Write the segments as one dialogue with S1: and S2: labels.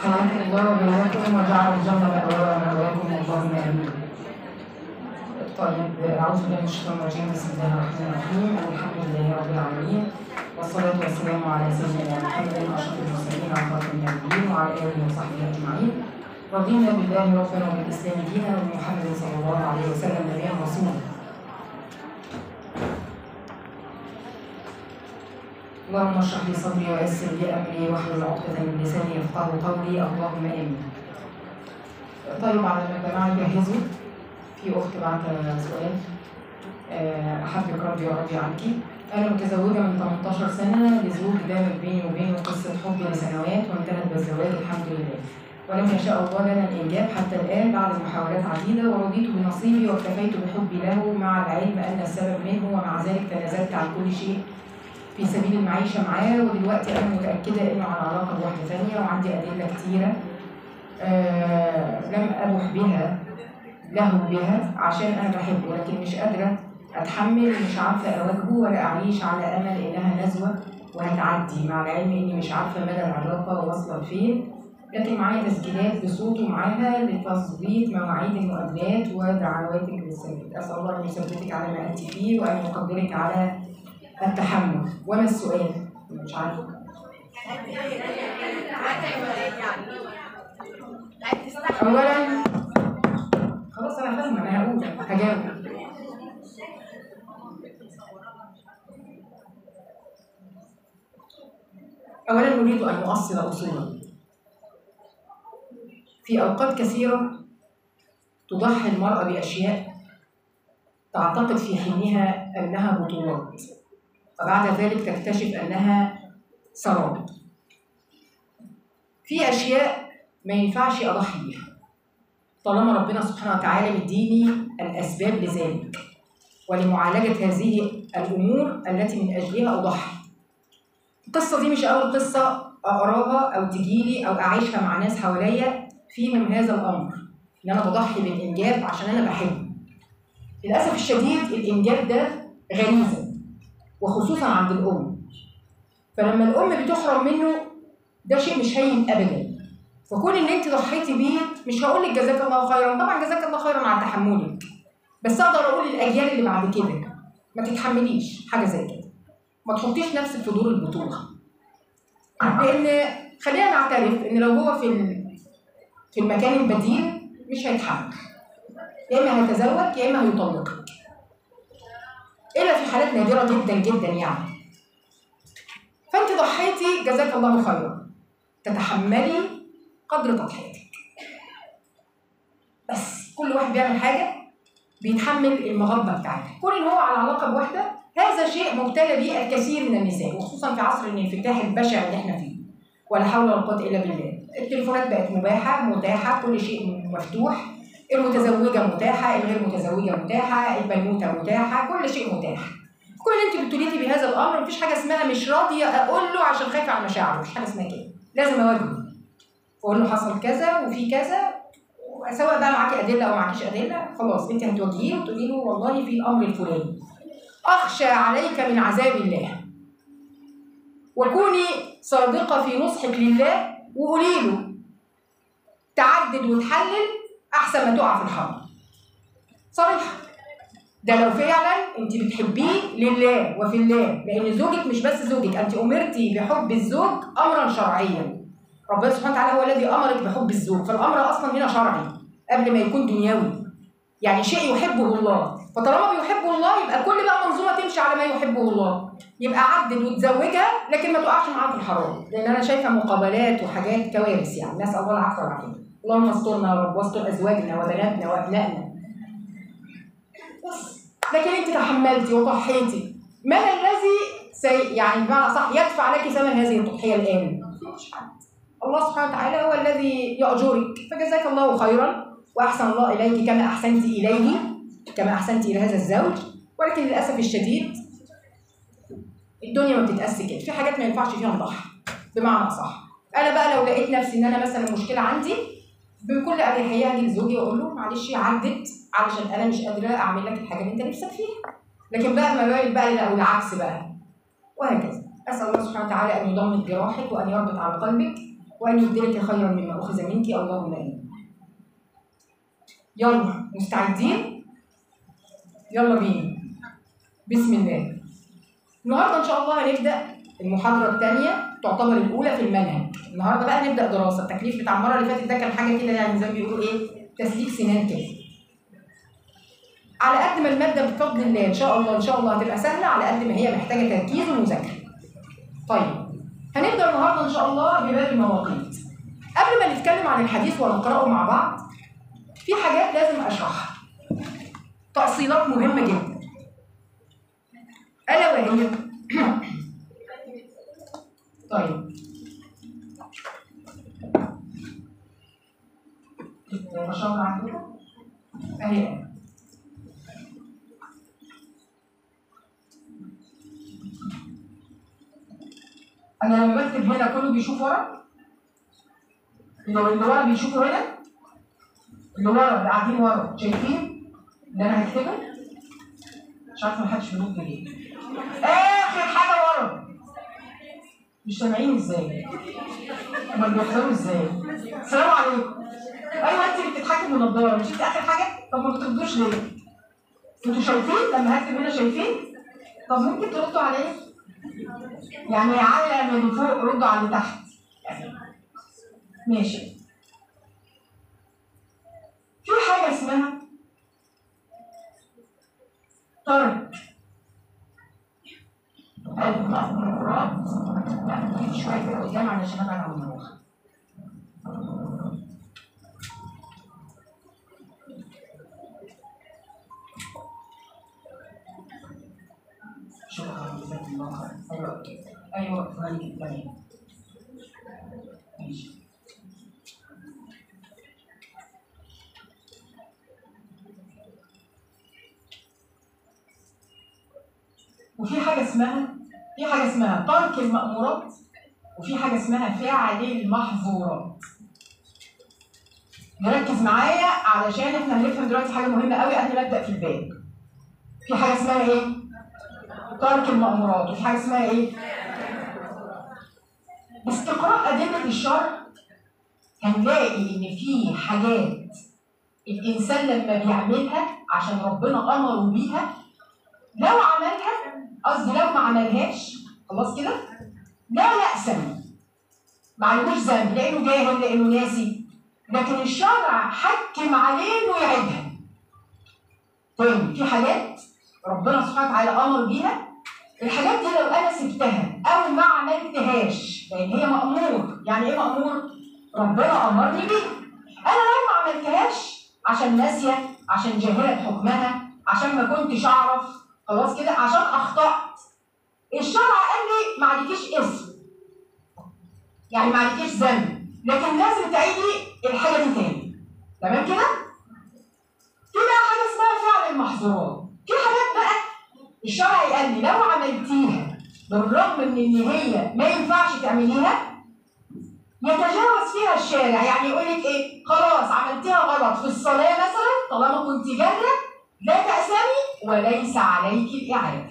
S1: حياكم الله وبياكم وجعل الجنة مأوانا ومأواكم اللهم آمين. طيب أعوذ بالله من الشيطان الرجيم بسم الله الرحمن الرحيم الحمد لله رب العالمين والصلاة والسلام على سيدنا محمد أشرف المرسلين وخاتم النبيين وعلى آله وصحبه أجمعين رضينا بالله ربنا وبالإسلام دينا وبمحمد صلى الله عليه وسلم نبيا رسولا اللهم اشرح لي صدري ويسر لي امري واحلل عقدة من لساني يفقه قولي اللهم امين. طيب على ما الجماعه يجهزوا في اخت بعت سؤال آه، احبك ربي وربي عنك انا متزوجه من 18 سنه لزوج دامت بيني وبينه قصه حب لسنوات وانتهت بالزواج الحمد لله ولم يشاء الله لنا الانجاب حتى الان بعد محاولات عديده ورضيت بنصيبي واكتفيت بحبي له مع العلم ان السبب منه ومع ذلك تنازلت عن كل شيء في سبيل المعيشة معاه ودلوقتي أنا متأكدة إنه على علاقة بواحدة ثانية وعندي أدلة كتيرة آه لم أبح بها له بها عشان أنا بحبه لكن مش قادرة أتحمل مش عارفة أواجهه ولا أعيش على أمل إنها نزوة وهتعدي مع العلم إني مش عارفة مدى العلاقة واصلة لفين لكن معايا تسجيلات بصوته معاها لتظبيط مواعيد المقابلات ودعواتك للثبات أسأل الله أن يثبتك على ما أنت فيه وأن يقدرك على التحمل وما السؤال؟ مش عارفة أولا خلاص أنا فاهمة أنا هقول هجاوب أولا نريد أن نؤصل أصولا في أوقات كثيرة تضحي المرأة بأشياء تعتقد في حينها أنها بطولات وبعد ذلك تكتشف أنها سراب في أشياء ما ينفعش أضحي بيها طالما ربنا سبحانه وتعالى مديني الأسباب لذلك ولمعالجة هذه الأمور التي من أجلها أضحي القصة دي مش أول قصة أقراها أو تجيلي أو أعيشها مع ناس حواليا في من هذا الأمر إن أنا بضحي بالإنجاب عشان أنا بحبه للأسف الشديد الإنجاب ده غريزة وخصوصا عند الأم فلما الأم بتحرم منه ده شيء مش هين أبدا فكون إن أنت ضحيتي بيه مش هقول لك جزاك الله خيرا طبعا جزاك الله خيرا على تحملك بس أقدر أقول للأجيال اللي بعد كده ما تتحمليش حاجة زي كده ما تحطيش نفسك في دور البطولة لأن خلينا نعترف إن لو هو في في المكان البديل مش هيتحمل يا إما هيتزوج يا إما هيطلقك الا في حالات نادره جدا جدا يعني فانت ضحيتي جزاك الله خيرا تتحملي قدر تضحيتك بس كل واحد بيعمل حاجه بيتحمل المغبه بتاعتها كون ان هو على علاقه بواحده هذا شيء مبتلى به الكثير من النساء وخصوصا في عصر الانفتاح البشع اللي احنا فيه ولا حول ولا قوه الا بالله التليفونات بقت مباحه متاحه كل شيء مفتوح المتزوجه متاحه الغير متزوجه متاحه البنوته متاحه كل شيء متاح كل اللي انت بتريدي بهذا الامر مفيش حاجه اسمها مش راضيه اقول له عشان خايفه على مشاعره مفيش حاجه اسمها كده لازم اواجهه واقول له حصل كذا وفي كذا سواء بقى معاكي ادله او معاكيش ادله خلاص انت هتواجهيه وتقولي له والله في الامر الفلاني اخشى عليك من عذاب الله وكوني صادقه في نصحك لله وقولي له تعدد وتحلل احسن ما تقع في الحرام صريحه ده لو فعلا انت بتحبيه لله وفي الله لان زوجك مش بس زوجك انت امرتي بحب الزوج امرا شرعيا ربنا سبحانه وتعالى هو الذي امرك بحب الزوج فالامر اصلا هنا شرعي قبل ما يكون دنيوي يعني شيء يحبه الله فطالما بيحبه الله يبقى كل بقى منظومه تمشي على ما يحبه الله يبقى عدد وتزوجها لكن ما تقعش معاها في الحرام لان انا شايفه مقابلات وحاجات كوارث يعني نسال الله العفو والعافيه اللهم استرنا يا رب واستر ازواجنا وبناتنا وابنائنا بس لكن انت تحملتي وضحيتي من الذي سي يعني بمعنى صح يدفع لك ثمن هذه التضحيه الان؟ مفيش حد الله سبحانه وتعالى هو الذي يأجرك فجزاك الله خيرا واحسن الله اليك كما احسنت اليه كما احسنت الى هذا الزوج ولكن للاسف الشديد الدنيا ما بتتقاس كده في حاجات ما ينفعش فيها نضحي بمعنى اصح انا بقى لو لقيت نفسي ان انا مثلا المشكله عندي بكل اريحيه اجي لزوجي واقول له معلش عدت علشان انا مش قادره اعمل لك الحاجه اللي انت نفسك فيها لكن بقى ما بالك بقى لا والعكس بقى وهكذا اسال الله سبحانه وتعالى ان يضمن جراحك وان يربط على قلبك وأن يبدلك خيرا مما أخذ منك اللهم آمين يلا مستعدين؟ يلا بينا بسم الله النهارده ان شاء الله هنبدا المحاضره الثانيه تعتبر الاولى في المنهج النهارده بقى نبدا دراسه التكليف بتاع المره اللي فاتت ده كان حاجه كده يعني زي ما بيقولوا ايه تسليك سنان كده على قد ما الماده بفضل الله ان شاء الله ان شاء الله هتبقى سهله على قد ما هي محتاجه تركيز ومذاكره طيب هنبدا النهارده ان شاء الله بباب المواقيت قبل ما نتكلم عن الحديث ونقراه مع بعض في حاجات لازم اشرحها تأصيلات مهمه جدا الا وهي طيب بشاور عندكم اهي انا لما بكتب هنا كله بيشوف ورا لو اللي ورا بيشوفوا هنا اللي ورا اللي قاعدين ورا شايفين اللي انا هكتبه مش عارفه محدش بيرد ليه اخر حاجه ورا مش سامعين ازاي امال بيحضروا ازاي السلام عليكم ايوه انت اللي بتضحكي من النضاره مش انت اخر حاجه طب ما بتردوش ليه انتوا شايفين لما هكتب هنا شايفين طب ممكن تردوا عليا يعني على من فوق ردوا على اللي تحت يعني ماشي في حاجه اسمها ترك المأمورات لا شوية كده قدام علشان ابعد عن المروحة شكرا جزاك الله خير ايوه ايوه فلان جدا ماشي وفي حاجه اسمها في حاجه اسمها ترك المأمورات وفي حاجه اسمها فعل المحظورات نركز معايا علشان احنا هنفهم دلوقتي حاجه مهمه قوي قبل ما ابدا في الباب في حاجه اسمها ايه ترك المأمورات وفي حاجه اسمها ايه باستقراء ادله الشرع هنلاقي ان في حاجات الانسان لما بيعملها عشان ربنا امره بيها لو عملها قصدي لو ما عملهاش خلاص كده لا يأسم ما عليهوش ذنب لانه جاهل لانه ناسي لكن الشرع حكم عليه انه يعيدها تاني في حاجات ربنا سبحانه وتعالى امر بيها الحاجات دي لو انا سبتها او ما عملتهاش لان هي مامور يعني ايه مامور ربنا امرني بيها انا لو ما عملتهاش عشان ناسيه عشان جاهله بحكمها عشان ما كنتش اعرف خلاص كده عشان اخطات الشرع قال لي ما عليكيش اسم يعني ما عليكيش ذنب لكن لازم تعيدي الحاجه دي تاني تمام كده في بقى حاجه اسمها فعل المحظورات في حاجات بقى الشرع قال لي لو عملتيها بالرغم من ان هي ما ينفعش تعمليها يتجاوز فيها الشارع يعني يقول لك ايه خلاص عملتيها غلط في الصلاه مثلا طالما كنت جاهله لا تأسمي وليس عليك الإعادة.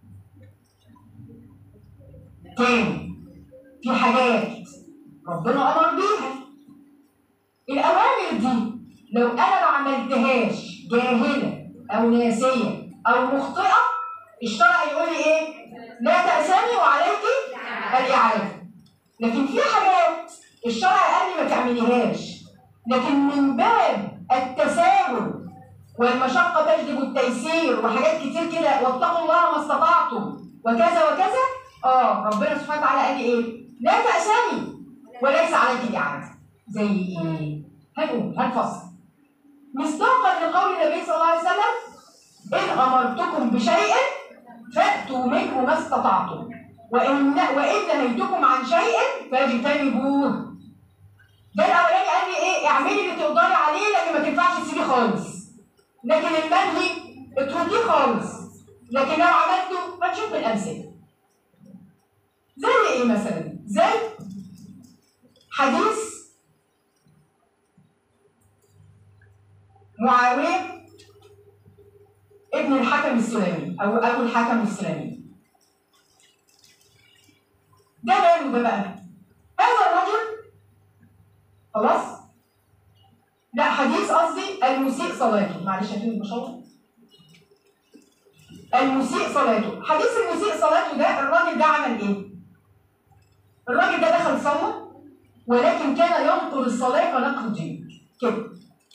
S1: تاني في حاجات ربنا أمر بيها. الأوامر دي لو أنا ما عملتهاش جاهلة أو ناسية أو مخطئة الشرع يقول لي إيه؟ لا تأسمي وعليك الإعادة. لكن في حاجات الشرع قال لي ما تعمليهاش لكن من باب التساهل والمشقة تجلب التيسير وحاجات كتير كده واتقوا الله ما استطعتم وكذا وكذا اه ربنا سبحانه وتعالى قال لي ايه؟ لا تأسمي وليس عليك الإعادة زي ايه؟ هنقول هنفصل مصداقا لقول النبي صلى الله عليه وسلم إن أمرتكم بشيء فأتوا منه ما استطعتم وإن وإن نهيتكم عن شيء فاجتنبوه ده الأولاني قال لي إيه؟ اعملي اللي تقدري عليه لكن ما تنفعش تسيبيه خالص لكن المنهي اتركيه خالص لكن لو عملته هنشوف الامثله زي ايه مثلا زي حديث معاويه ابن الحكم السلمي او ابو الحكم السلمي ده ماله ده بقى هذا الرجل المسيء صلاته معلش هتقول المشاور المسيء صلاته حديث المسيء صلاته ده الراجل ده عمل ايه الراجل ده دخل صلى ولكن كان ينقل الصلاه كنقل الدين كده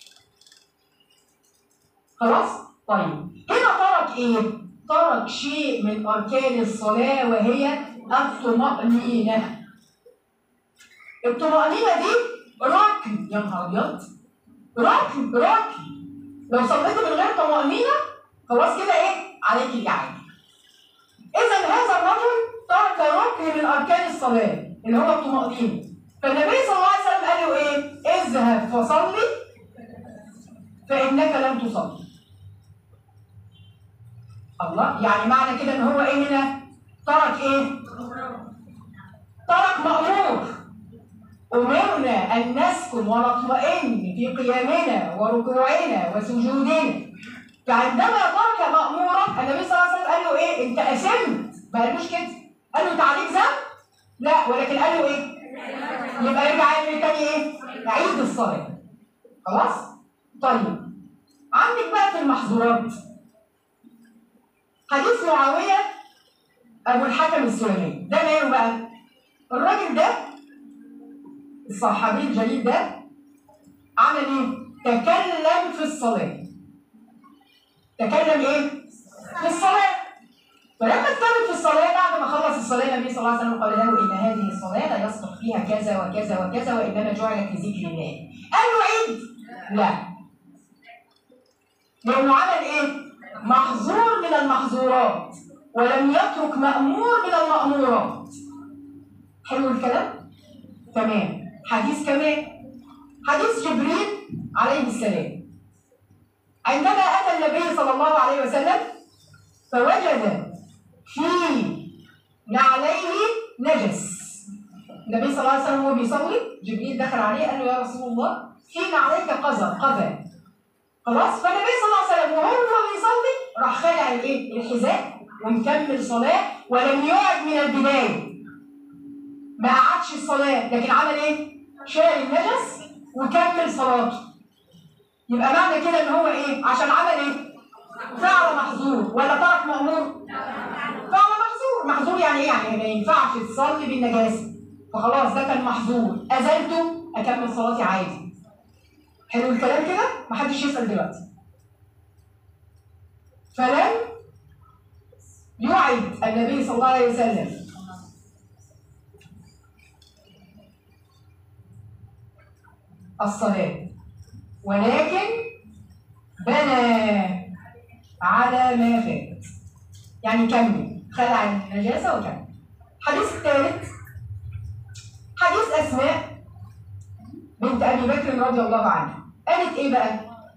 S1: خلاص طيب هنا ترك ايه ترك شيء من اركان الصلاه وهي الطمانينه الطمانينه دي ركن يا نهار ابيض ركن ركن لو صليت من غير طمانينه خلاص كده ايه عليك الاعاده اذا هذا الرجل ترك ركن من اركان الصلاه اللي هو الطمانينه فالنبي صلى الله عليه وسلم قال له ايه اذهب فصلي فانك لم تصلي الله يعني معنى كده ان هو ايه هنا ترك ايه ترك مأمور أمرنا أن نسكن ونطمئن في قيامنا وركوعنا وسجودنا فعندما ترك مأمورا النبي صلى الله عليه وسلم قال له إيه؟ أنت أسمت ما قالوش كده قال له أنت عليك ذنب؟ لا ولكن قال له إيه؟ يبقى يرجع يعمل تاني إيه؟ عيد الصلاة خلاص؟ طيب عندك بقى في المحظورات حديث معاوية أبو الحكم السلمي ده ماله بقى؟ الراجل ده الصحابي الجليل ده عمل ايه؟ تكلم في الصلاة. تكلم ايه؟ في الصلاة. فلما اتكلم في الصلاة بعد ما خلص الصلاة النبي صلى الله عليه وسلم قال له إن هذه الصلاة لا يصلح فيها كذا وكذا وكذا وإنما جعلت لذكر الله. قال له عيد؟ لا. لأنه عمل ايه؟ محظور من المحظورات ولم يترك مأمور من المأمورات. حلو الكلام؟ تمام. حديث كمان حديث جبريل عليه السلام عندما أتى النبي صلى الله عليه وسلم فوجد في نعليه نجس النبي صلى الله عليه وسلم وهو بيصلي جبريل دخل عليه قال له يا رسول الله في نعليك قذى قذى خلاص فالنبي صلى الله عليه وسلم وهو بيصلي راح خلع الايه الحذاء ومكمل صلاه ولم يقعد من البدايه ما قعدش الصلاه لكن عمل ايه شال النجس وكمل صلاته يبقى معنى كده ان هو ايه عشان عمل ايه فعل محظور ولا ترك مأمور فعل محظور محظور يعني ايه يعني ما ينفعش تصلي بالنجاسه فخلاص ده كان محظور ازلته اكمل صلاتي عادي حلو الكلام كده محدش يسال دلوقتي فلم يعد النبي صلى الله عليه وسلم الصلاة ولكن بنى على ما فات يعني كمل خلع النجاسة وكمل الحديث الثالث حديث أسماء بنت أبي بكر رضي الله عنها قالت إيه بقى؟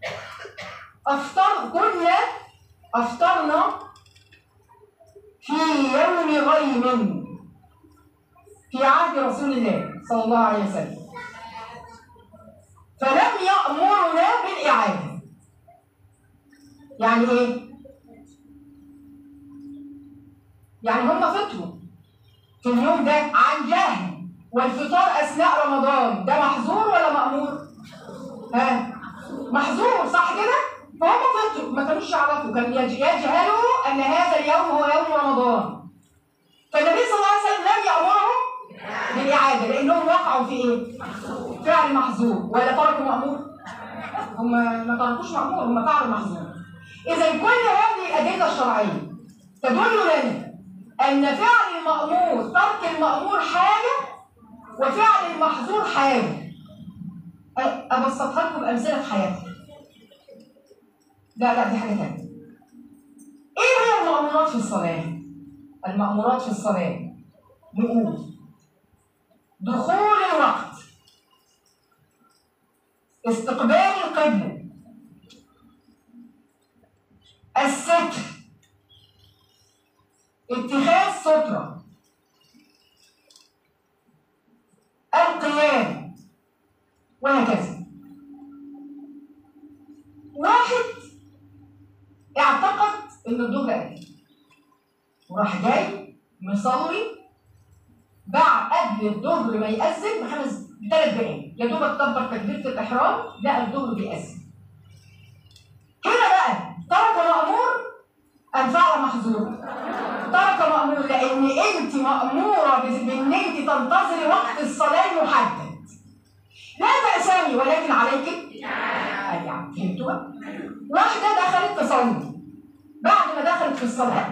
S1: أفطر كنا أفطرنا في يوم غيم في عهد رسول الله صلى الله عليه وسلم فلم يأمرنا بالإعادة يعني إيه؟ يعني هم فطروا في اليوم ده عن جهل والفطار أثناء رمضان ده محظور ولا مأمور؟ ها؟ محظور صح كده؟ فهم فطروا ما كانوش يعرفوا كانوا يج- يجهلوا أن هذا اليوم هو يوم رمضان فالنبي صلى الله عليه وسلم لم يأمرهم بالإعادة لأنهم وقعوا في إيه؟ فعل محظور ولا تركوا مأمور؟ هم ما تركوش مأمور هم فعلوا محظور. إذا كل هذه الأدلة الشرعية تدل لنا أن فعل المأمور ترك المأمور حاجة وفعل المحظور حاجة. أ- أبسطها لكم بأمثلة في حياتي. لا لا دي حاجة تانية. إيه هي المأمورات في الصلاة؟ المأمورات في الصلاة نقول دخول الوقت استقبال القبلة الستر اتخاذ سترة القيام وهكذا واحد اعتقد ان الظهر قبل وراح جاي مصلي بعد قبل الظهر ما يأذن بخمس بثلاث دقايق يا دوبك كبر تكبيرة الإحرام لقى الظهر بيأذن هنا بقى ترك مأمور أم فعل محظور ترك مأمور لأن أنت مأمورة بأن أنت تنتظري وقت الصلاة المحدد لا تأسامي ولكن عليك يعني فهمتوا بقى؟ واحدة دخلت تصلي بعد ما دخلت في الصلاة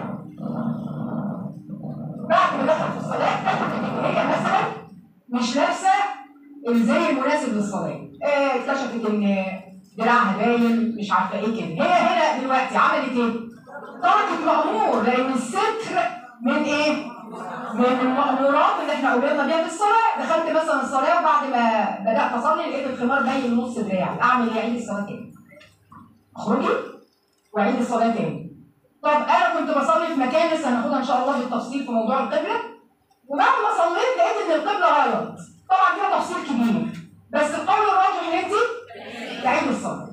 S1: بعد ما دخلت في الصلاة هي مثلا مش لابسة الزي المناسب للصلاة آه، اكتشفت ان دراعها باين مش عارفة ايه كده هي هنا دلوقتي عملت ايه؟ تركت مأمور لأن الستر من ايه؟ من المأمورات اللي احنا أمرنا بيها في الصلاة دخلت مثلا الصلاة وبعد ما بدأت أصلي لقيت الخمار باين نص دراعي أعمل ايه؟ أعيد الصلاة تاني اخرجي وأعيد الصلاة تاني طب انا كنت بصلي في مكان لسه هناخدها ان شاء الله بالتفصيل في موضوع القبله وبعد ما صليت لقيت ان القبله غيرت طبعا فيها تفصيل كبير بس القول الراجح ان انت تعيد الصلاه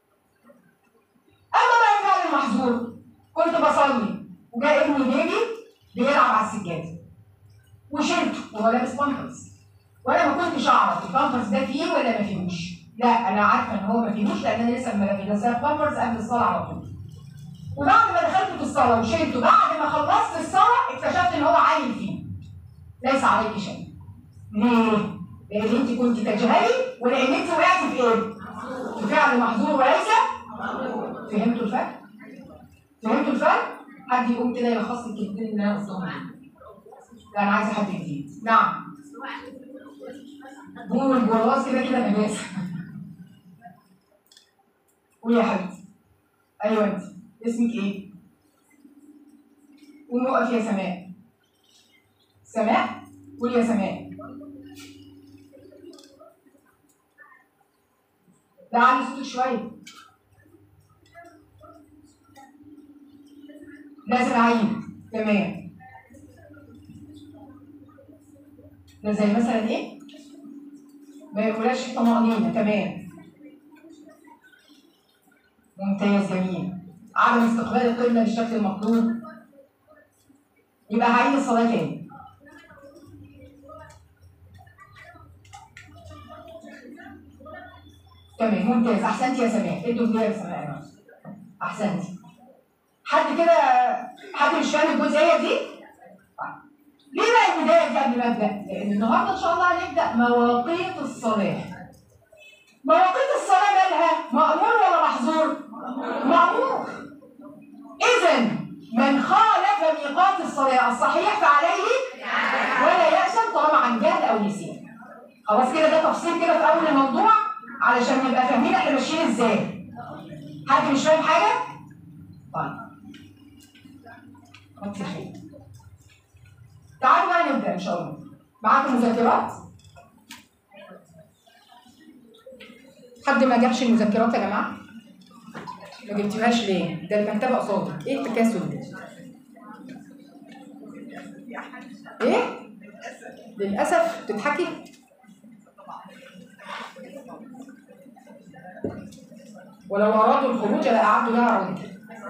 S1: اما بقى الفعل المحظور كنت بصلي وجاء ابني بيبي بيلعب على السجاده وشلته وهو لابس بامبرز وانا ما كنتش اعرف البامبرز ده فيه ولا ما فيهوش لا انا عارفه ان هو ما فيهوش لان انا لسه ملبساه بامبرز قبل الصلاه على طول وبعد ما دخلت في الصلاه وشلته بعد ما خلصت الصلاه اكتشفت ان هو عايل فيه ليس عليك شيء ليه؟ لان انت كنت تجهلي ولان انت وقعتي في ايه؟ في فعل محظور وليس فهمتوا الفرق؟ فهمتوا الفرق؟ حد يقوم كده يلخص لي الكلمتين اللي انا قلتهم لا انا عايزه حد جديد نعم قول الجواز كده كده نجاسه قول يا حبيبتي ايوه انت اسمك ايه؟ قول وقف يا سماء سماء قول يا سماء لا علي صوتك شويه لازم اعيد تمام ده زي مثلا ايه؟ ما ياكلهاش طمأنينة تمام ممتاز جميل عدم استقبال القبلة بالشكل المطلوب يبقى هعيد الصلاة تاني تمام ممتاز احسنت يا سماء ادوا كده يا سماء يا ناس. احسنت حد كده حد مش فاهم الجزئيه دي؟ طيب. ليه بقى البدايه دي قبل ما ابدا؟ لان النهارده ان شاء الله هنبدا مواقيت الصلاه. مواقيت الصلاه مالها؟ مأمور ولا محظور؟ مأمور. اذا من خالف ميقات الصلاه الصحيح فعليه ولا يأسم طالما عن جهل او نسيان. خلاص كده ده تفصيل كده في اول الموضوع علشان نبقى فاهمين احنا ماشيين ازاي. حد مش فاهم حاجه؟ طيب. خدت خير. تعالوا بقى نبدا ان شاء الله. معاكم مذكرات؟ حد ما جابش المذكرات يا جماعه؟ ما جبتيهاش ليه؟ ده المكتبه قصادي، ايه التكاسل ده؟ ايه؟ للاسف تضحكي؟ ولو ارادوا الخروج لاعدوا لها عوده.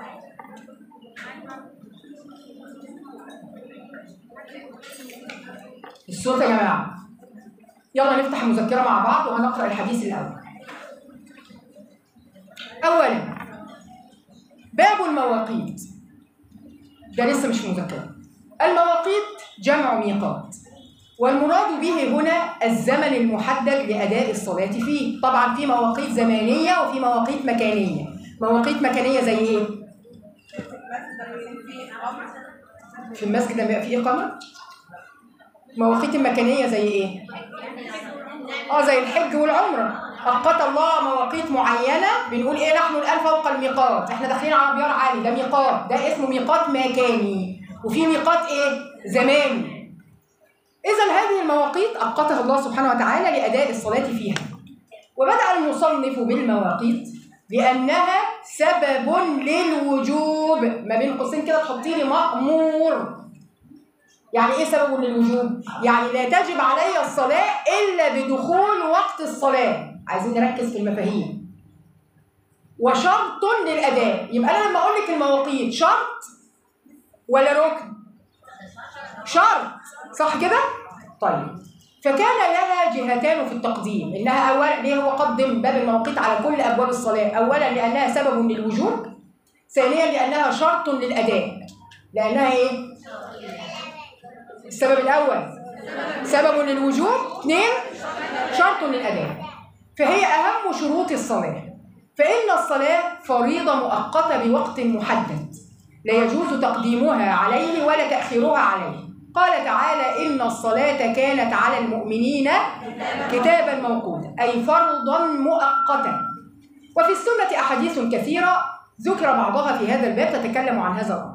S1: الصوت يا جماعه. يلا نفتح المذكره مع بعض وهنقرا الحديث الاول. اولا باب المواقيت ده لسه مش مذكره المواقيت جمع ميقات والمراد به هنا الزمن المحدد لاداء الصلاه فيه طبعا في مواقيت زمانيه وفي مواقيت مكانيه مواقيت مكانيه زي ايه في المسجد لما يبقى فيه اقامه مواقيت المكانيه زي ايه اه زي الحج والعمره أوقات الله مواقيت معينة بنقول إيه نحن الآن فوق الميقات، إحنا داخلين على أبيار عالي ده ميقات، ده اسمه ميقات مكاني، وفي ميقات إيه؟ زماني. إذا هذه المواقيت أوقتها الله سبحانه وتعالى لأداء الصلاة فيها. وبدأ المصنف بالمواقيت لأنها سبب للوجوب، ما بين قوسين كده تحطي لي مأمور. يعني ايه سبب للوجوب؟ يعني لا تجب علي الصلاة إلا بدخول وقت الصلاة. عايزين نركز في المفاهيم وشرط للاداء يبقى انا لما اقول لك المواقيت شرط ولا ركن شرط صح كده طيب فكان لها جهتان في التقديم انها اولا ليه هو قدم باب المواقيت على كل ابواب الصلاه اولا لانها سبب للوجوب ثانيا لانها شرط للاداء لانها ايه السبب الاول سبب للوجوب اثنين شرط للاداء فهي اهم شروط الصلاه فان الصلاه فريضه مؤقته بوقت محدد لا يجوز تقديمها عليه ولا تاخيرها عليه قال تعالى إن الصلاة كانت على المؤمنين كتابا موقوتا أي فرضا مؤقتا وفي السنة أحاديث كثيرة ذكر بعضها في هذا الباب تتكلم عن هذا الأمر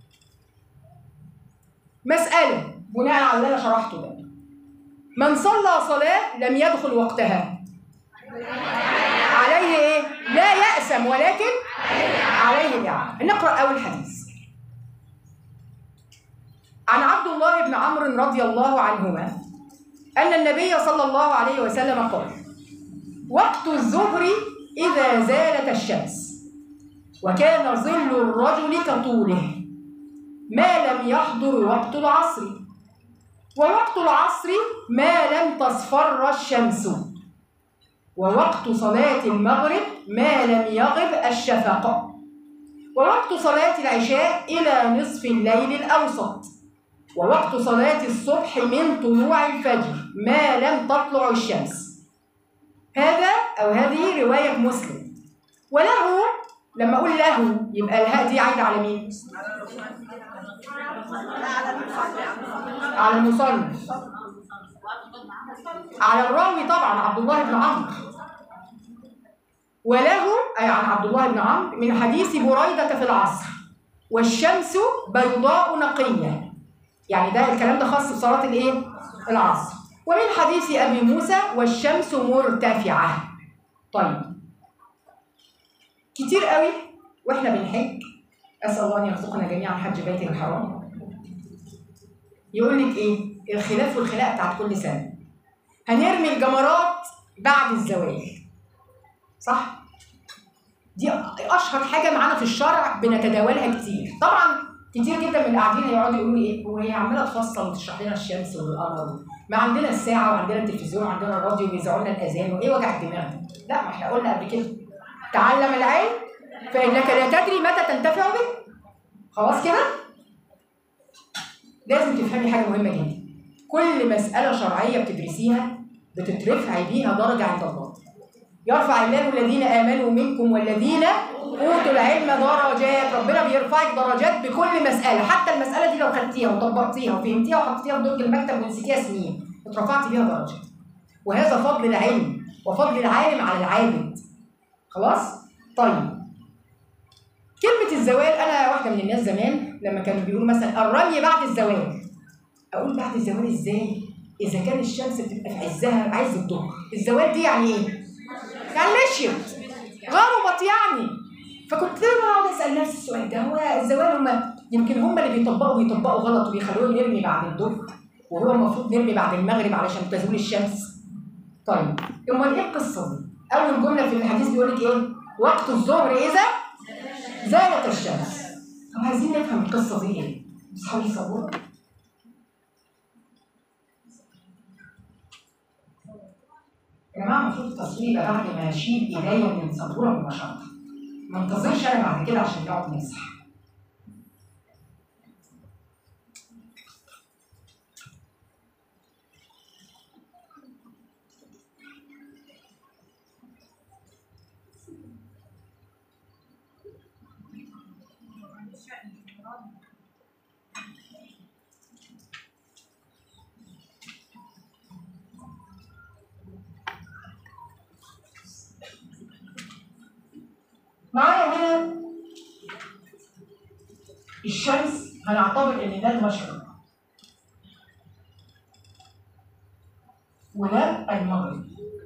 S1: مسألة بناء على اللي أنا شرحته ده من صلى صلاة لم يدخل وقتها عليه إيه؟ لا يأسم ولكن عليه الإعادة نقرأ أول حديث عن عبد الله بن عمرو رضي الله عنهما أن النبي صلى الله عليه وسلم قال وقت الظهر إذا زالت الشمس وكان ظل الرجل كطوله ما لم يحضر وقت العصر ووقت العصر ما لم تصفر الشمس ووقت صلاة المغرب ما لم يغب الشفق ووقت صلاة العشاء إلى نصف الليل الأوسط ووقت صلاة الصبح من طلوع الفجر ما لم تطلع الشمس هذا أو هذه رواية مسلم وله لما أقول له يبقى الهاء دي عايدة على مين؟ على المصنف على الراوي طبعا عبد الله بن عمرو وله أي عن عبد الله بن عمرو من حديث بريدة في العصر والشمس بيضاء نقية يعني ده الكلام ده خاص بصلاة الايه؟ العصر ومن حديث أبي موسى والشمس مرتفعة طيب كتير قوي واحنا بنحج أسأل الله أن يرزقنا جميعا حج بيته الحرام يقول لك إيه؟ الخلاف والخلاء بتاعت كل سنة هنرمي الجمرات بعد الزواج صح؟ دي أشهر حاجة معانا في الشرع بنتداولها كتير طبعا كتير جدا من اللي قاعدين هيقعدوا يقولوا لي ايه وهي عماله تفصل وتشرح لنا الشمس والقمر ما عندنا الساعه وعندنا التلفزيون وعندنا الراديو وبيذيعوا لنا الاذان وايه وجع الدماغ ده؟ لا ما احنا قلنا قبل كده تعلم العلم فانك لا تدري متى تنتفع به خلاص كده؟ لازم تفهمي حاجه مهمه جدا كل مساله شرعيه بتدرسيها بتترفعي بيها درجه عند الله يرفع الله الذين امنوا منكم والذين اوتوا العلم درجات ربنا بيرفعك درجات بكل مساله حتى المساله دي لو خدتيها وطبقتيها وفهمتيها وحطيتيها في درج المكتب ونسيتيها سنين اترفعتي بيها درجه وهذا فضل العلم وفضل العالم على العابد خلاص طيب كلمة الزوال أنا واحدة من الناس زمان لما كانوا بيقولوا مثلا الرمي بعد الزوال أقول بعد الزوال إزاي؟ إذا كان الشمس بتبقى في عزها عز الظهر الزوال دي يعني إيه؟ يعني مشيت غربت يعني فكنت دايما اقعد اسال نفسي السؤال ده هو الزوال هم يمكن هم اللي بيطبقوا بيطبقوا غلط وبيخلونا نرمي بعد الظهر وهو المفروض نرمي بعد المغرب علشان تزول الشمس طيب امال ايه القصه دي؟ اول جمله في الحديث بيقول لك ايه؟ وقت الظهر اذا زالت الشمس طب عايزين نفهم القصه دي ايه؟ اصحابي صبور يا جماعه المفروض التصوير يبقى بعد ما اشيل ايديا من سبوره مباشره ما انتظرش انا بعد كده عشان نقعد نمسح معايا هنا الشمس هنعتبر ان ده المشرق وده المغرب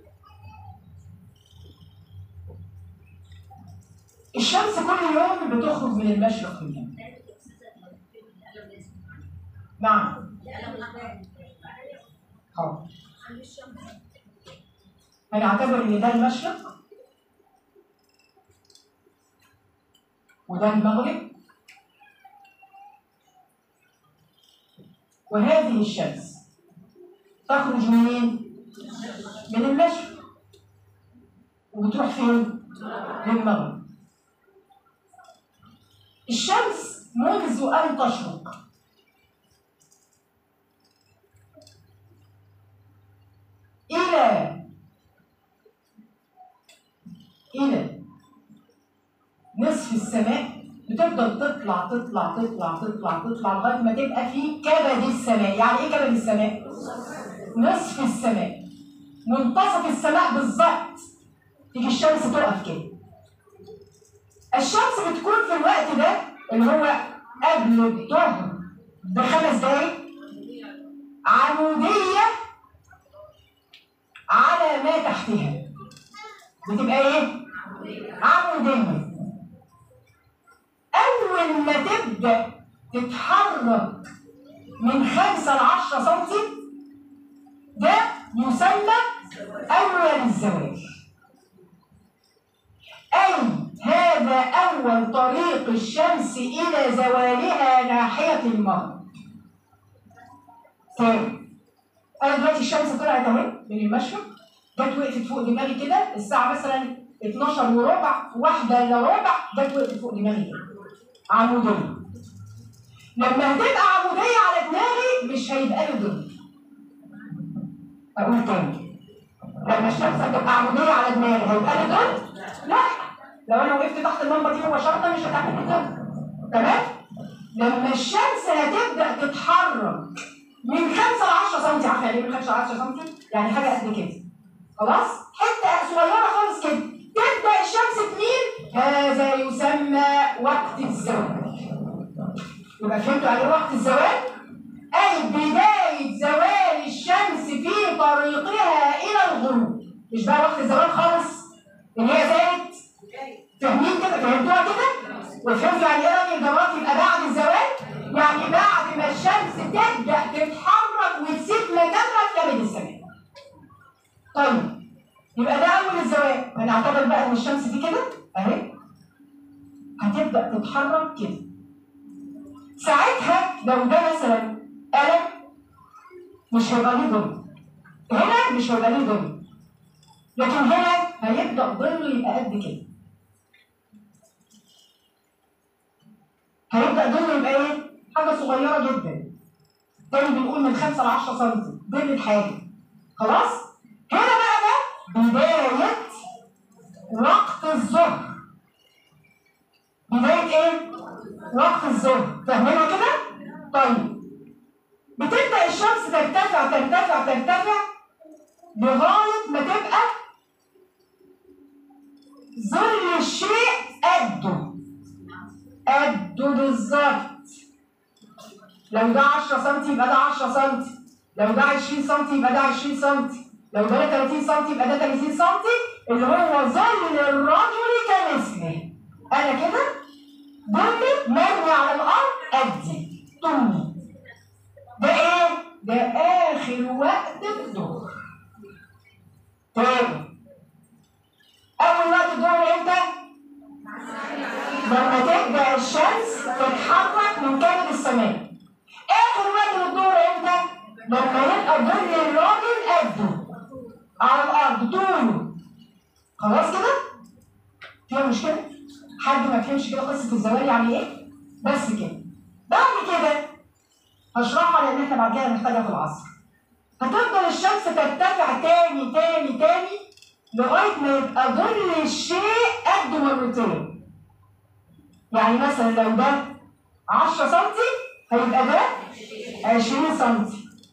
S1: الشمس كل يوم بتخرج من المشرق من هنا نعم حاضر هنعتبر ان ده المشرق وده المغرب وهذه الشمس تخرج منين؟ من المشرق وبتروح فين؟ للمغرب الشمس منذ أن تشرق إلى إلى نصف السماء بتفضل تطلع تطلع تطلع تطلع تطلع لغايه ما تبقى في كبد السماء، يعني ايه كبد السماء؟ نصف السماء منتصف السماء بالظبط تيجي الشمس تقف كده. الشمس بتكون في الوقت ده اللي هو قبل الظهر بخمس دقايق عموديه على ما تحتها. بتبقى ايه؟ عموديه. أول ما تبدأ تتحرك من خمسة لعشرة سنتي ده يسمى أول الزواج أي هذا أول طريق الشمس إلى زوالها ناحية المغرب طيب أنا دلوقتي الشمس طلعت أهي من المشرق جت وقفت فوق دماغي كده الساعة مثلا 12 وربع واحدة إلا ربع جت وقفت فوق دماغي كده عمودية لما هتبقى عمودية على دماغي مش هيبقى لي ضد أقول تاني لما الشمس هتبقى عمودية على دماغي هيبقى لي ضد؟ لا لو أنا وقفت تحت اللمبة دي مباشرة مش هتعمل لي ضد تمام؟ لما الشمس هتبدأ تتحرك من 5 ل 10 سم عارفة يعني ايه من 5 ل 10 سم؟ يعني حاجة قد كده خلاص؟ حتة صغيرة خالص كده تبدأ الشمس تميل هذا يسمى وقت الزواج يبقى فهمتوا يعني ايه وقت الزواج؟ أي بداية زوال الشمس في طريقها إلى الغروب مش بقى وقت الزوال خالص اللي هي زالت فاهمين كده فهمتوها كده؟ وفهمتوا يعني ايه رمي الجمرات يبقى بعد الزوال؟ يعني بعد ما الشمس تبدأ تتحرك وتسيب مكانها في كبد السماء. طيب يبقى ده أول الزواج هنعتبر بقى إن الشمس دي كده أهي هتبدأ تتحرك كده. ساعتها لو ده مثلا قلم مش هيبقى ليه ظل. هنا مش هيبقى ليه ظل. لكن هنا هيبدأ ظله يبقى قد كده. هيبدأ ظله يبقى إيه؟ حاجة صغيرة جدا. تاني بنقول من 5 ل 10 سم ظل الحاجة. خلاص؟ هنا بقى ده بداية وقت الظهر. بداية إيه؟ وقت الظهر. فاهمينها كده؟ طيب. بتبدأ الشمس ترتفع ترتفع ترتفع لغاية ما تبقى ظل الشيء قده قده بالظبط لو ده 10 سم يبقى ده 10 سم لو ده 20 سم يبقى ده 20 سم لو ده 30 سم يبقى ده 30 سم اللي هو ظل الرجل كمثله انا كده ظلي مرمي على الارض قدي طولي ده ايه؟ ده اخر وقت الظهر تاني اول وقت الظهر امتى؟ لما تبدا الشمس تتحرك من كامل السماء اخر وقت الظهر امتى؟ لما يبقى ظل الراجل قده على الارض طوله خلاص كده؟ فيها مشكله؟ حد ما فهمش كده قصه الزوال يعني ايه؟ بس كده بعد كده هشرحها لان احنا بعد كده هنحتاجها في العصر هتفضل الشمس ترتفع تاني تاني تاني لغايه ما يبقى ظل الشيء قده مرتين يعني مثلا لو ده 10 سم هيبقى ده 20 سم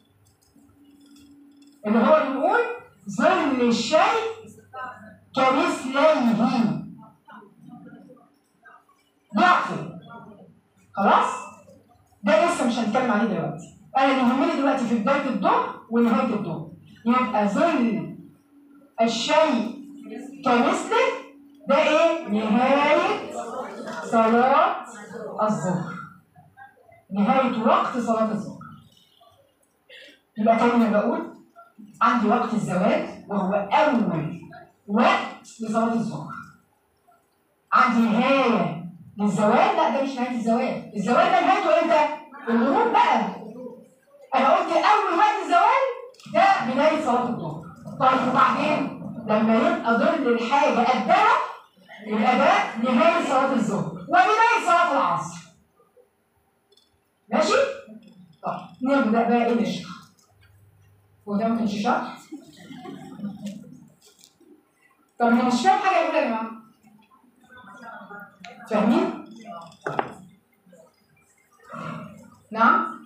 S1: اللي هو بنقول ظل الشيء كمثليه ضعفه خلاص ده لسه مش هنتكلم عليه دلوقتي انا اللي يهمني دلوقتي في بدايه الظهر ونهايه الظهر يبقى ظل الشيء كمثله ده ايه نهايه صلاه الظهر نهايه وقت صلاه الظهر يبقى تاني انا بقول عندي وقت الزواج وهو اول وقت لصلاه الظهر عندي نهايه للزواج لا ده مش نهايه الزواج الزواج ده نهايته امتى الغروب بقى انا قلت اول وقت الزواج ده نهايه صلاه الظهر طيب وبعدين لما يبقى ظل الحاجه قدها يبقى ده نهايه صلاه الظهر وبدايه صلاه العصر ماشي؟ طيب نبدا بقى ايه نشرح هو ده ما كانش شرح؟ طب انا مش فاهم حاجه يقول يا جماعه فاهمين؟ نعم؟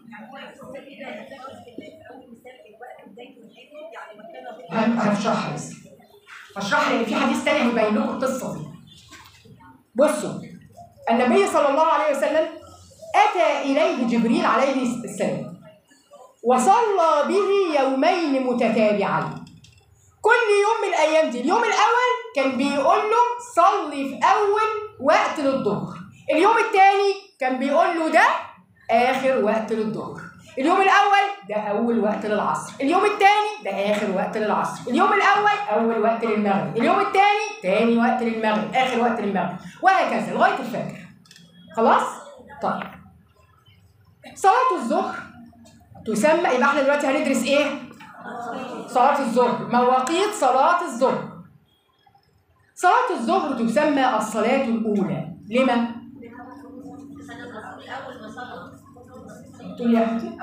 S1: هن- هشرحها بس هشرح لان في حديث تاني هيبين لكم القصه دي بصوا النبي صلى الله عليه وسلم اتى اليه جبريل عليه السلام وصلى به يومين متتابعين كل يوم من الايام دي اليوم الاول كان بيقول له صلي في اول وقت للظهر اليوم الثاني كان بيقول له ده اخر وقت للظهر اليوم الاول ده اول وقت للعصر اليوم الثاني ده اخر وقت للعصر اليوم الاول اول وقت للمغرب اليوم الثاني ثاني وقت للمغرب اخر وقت للمغرب وهكذا لغايه الفجر خلاص طيب صلاه الظهر تسمى يبقى احنا دلوقتي هندرس ايه صلاه الظهر مواقيت صلاه الظهر صلاه الظهر تسمى الصلاه الاولى لما تقول يا اختي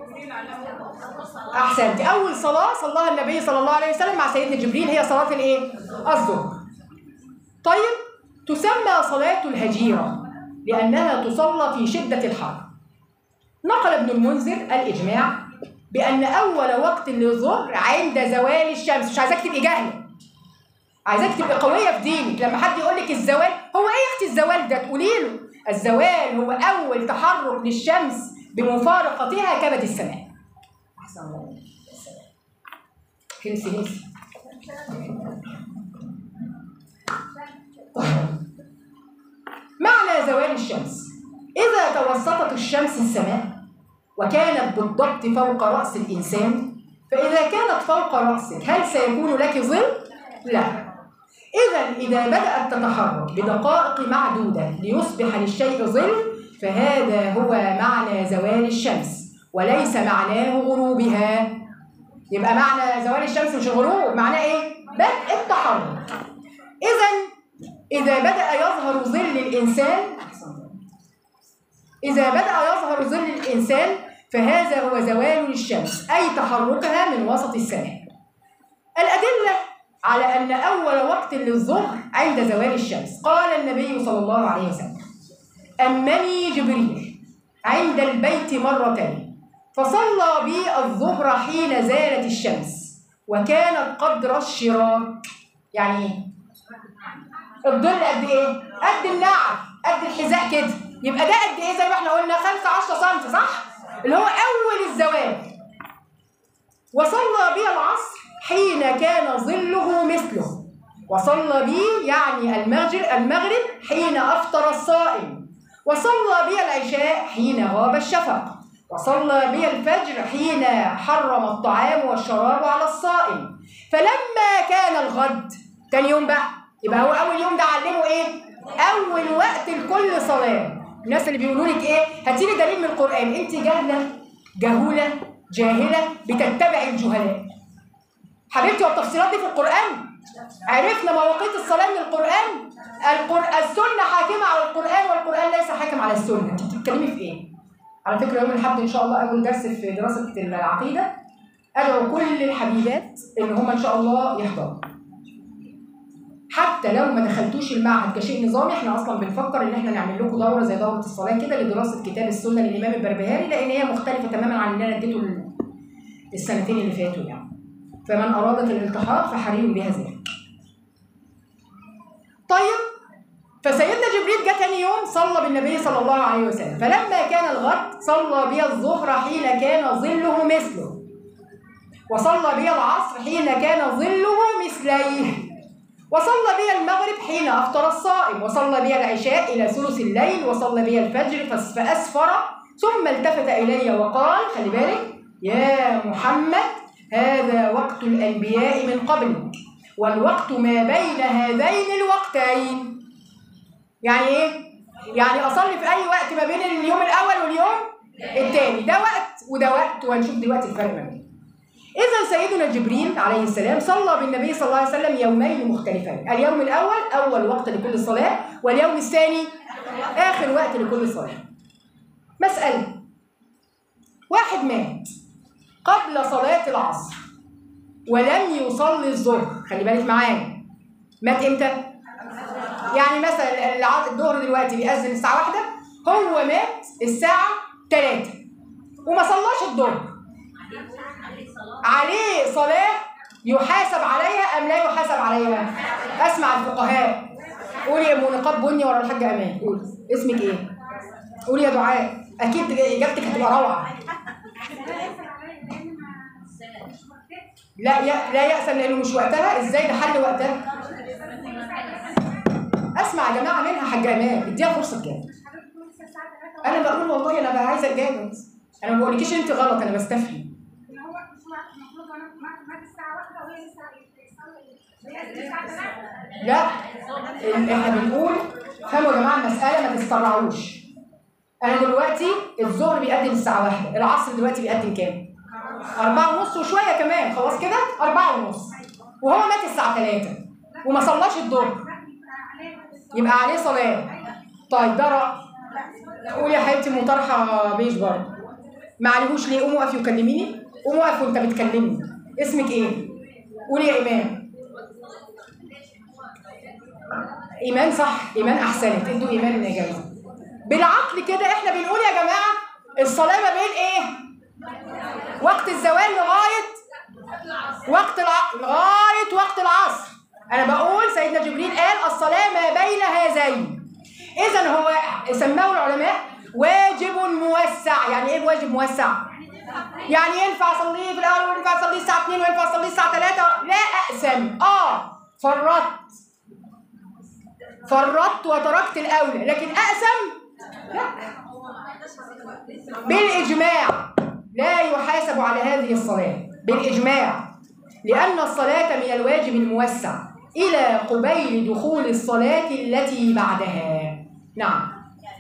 S1: احسنت اول صلاه صلاها النبي صلى الله عليه وسلم مع سيدنا جبريل هي صلاه الايه الظهر طيب تسمى صلاه الهجيره لانها تصلى في شده الحر نقل ابن المنذر الاجماع بان اول وقت للظهر عند زوال الشمس مش عايزاك تبقي جاهله عايزاك تبقي قويه في دينك لما حد يقول لك الزوال هو ايه يا اختي الزوال ده تقولي له الزوال هو اول تحرك للشمس بمفارقتها كبد السماء احسن الله هنسي هنسي معنى زوال الشمس إذا توسطت الشمس السماء وكانت بالضبط فوق رأس الإنسان فإذا كانت فوق رأسك هل سيكون لك ظل؟ لا إذا إذا بدأت تتحرك بدقائق معدودة ليصبح للشيء ظل فهذا هو معنى زوال الشمس وليس معناه غروبها يبقى معنى زوال الشمس مش الغروب معناه ايه؟ بدء التحرك إذا إذا بدأ يظهر ظل الإنسان إذا بدأ يظهر ظل الإنسان فهذا هو زوال الشمس أي تحركها من وسط السماء الأدلة على أن أول وقت للظهر عند زوال الشمس قال النبي صلى الله عليه وسلم أمني جبريل عند البيت مرتين فصلى بي الظهر حين زالت الشمس وكانت قدر الشراك يعني ايه؟ الظل قد ايه؟ قد النعل قد الحذاء كده يبقى ده قد ايه زي ما احنا قلنا 15 سم صح؟ اللي هو اول الزوال وصلى بي العصر حين كان ظله مثله وصلى بي يعني المغرب المغرب حين افطر الصائم وصلى بي العشاء حين غاب الشفق وصلى بي الفجر حين حرم الطعام والشراب على الصائم فلما كان الغد تاني يوم بقى يبقى هو اول يوم ده علمه ايه اول وقت لكل صلاه الناس اللي بيقولوا لك ايه هاتي لي دليل من القران انت جاهله جهوله جاهله بتتبع الجهلاء حبيبتي والتفصيلات دي في القران عرفنا مواقيت الصلاه من القران القرآن السنه حاكمه على القران والقران ليس حاكم على السنه انت بتتكلمي في ايه على فكره يوم الاحد ان شاء الله اول درس في دراسه العقيده ادعو كل الحبيبات ان هم ان شاء الله يحضروا حتى لو ما دخلتوش المعهد كشيء نظامي احنا اصلا بنفكر ان احنا نعمل لكم دوره زي دوره الصلاه كده لدراسه كتاب السنه للامام البربهاري لان هي مختلفه تماما عن اللي انا اديته ال- السنتين اللي فاتوا يعني فمن ارادت الالتحاق فحري بها ذلك طيب فسيدنا جبريل جه تاني يوم صلى بالنبي صلى الله عليه وسلم فلما كان الغد صلى بي الظهر حين كان ظله مثله وصلى بي العصر حين كان ظله مثليه وصلى بي المغرب حين أفطر الصائم وصلى بي العشاء إلى ثلث الليل وصلى بي الفجر فس- فأسفر ثم التفت إلي وقال خلي بالك يا محمد هذا وقت الأنبياء من قبلك والوقت ما بين هذين الوقتين يعني إيه؟ يعني أصلي في أي وقت ما بين اليوم الأول واليوم الثاني ده وقت وده وقت وهنشوف دلوقتي الفرق ما بينهم إذا سيدنا جبريل عليه السلام صلى بالنبي صلى الله عليه وسلم يومين مختلفين اليوم الأول أول وقت لكل صلاة واليوم الثاني آخر وقت لكل صلاة مسألة واحد مات قبل صلاة العصر ولم يصلي الظهر خلي بالك معايا مات امتى؟ يعني مثلا الع- الظهر دلوقتي بيأذن الساعة واحدة هو مات الساعة 3 وما صلاش الظهر عليه صلاة يحاسب عليها أم لا يحاسب عليها؟ أسمع الفقهاء قولي يا أم نقاب بني ورا الحاجة أمان قولي اسمك إيه؟ قولي يا دعاء أكيد إجابتك هتبقى روعة لا ي- لا يأسا لأنه مش وقتها إزاي ده حل وقتها؟ أسمع يا جماعة منها حاجة أمان اديها فرصة تجاوب أنا بقول والله أنا بقى عايزة أتجاوب أنا ما بقولكيش أنت غلط أنا بستفهم لا ال- احنا بنقول فهموا يا جماعه المساله ما تسترعوش انا دلوقتي الظهر بيقدم الساعه واحدة العصر دلوقتي بيقدم كام أربعة ونص وشوية كمان خلاص كده أربعة ونص وهو مات الساعة تلاتة وما صلاش الظهر يبقى عليه صلاة طيب ده رأي قولي يا حبيبتي مطرحة بيج برضه ما عليهوش ليه قوم وقف يكلميني قوم وقف وانت بتكلمني اسمك ايه قولي يا ايمان ايمان صح ايمان احسنت ادوا ايمان اجابه بالعقل كده احنا بنقول يا جماعه الصلاه ما بين ايه وقت الزوال لغايه وقت الع... لغايه وقت العصر انا بقول سيدنا جبريل قال الصلاه ما بين هذين اذا هو سماه العلماء واجب موسع يعني ايه الواجب موسع يعني ينفع اصليه في الاول وينفع اصليه الساعه 2 وينفع اصليه الساعه 3 لا اقسم اه فرطت فرطت وتركت الاولى لكن اقسم لا بالاجماع لا يحاسب على هذه الصلاه بالاجماع لان الصلاه من الواجب الموسع الى قبيل دخول الصلاه التي بعدها نعم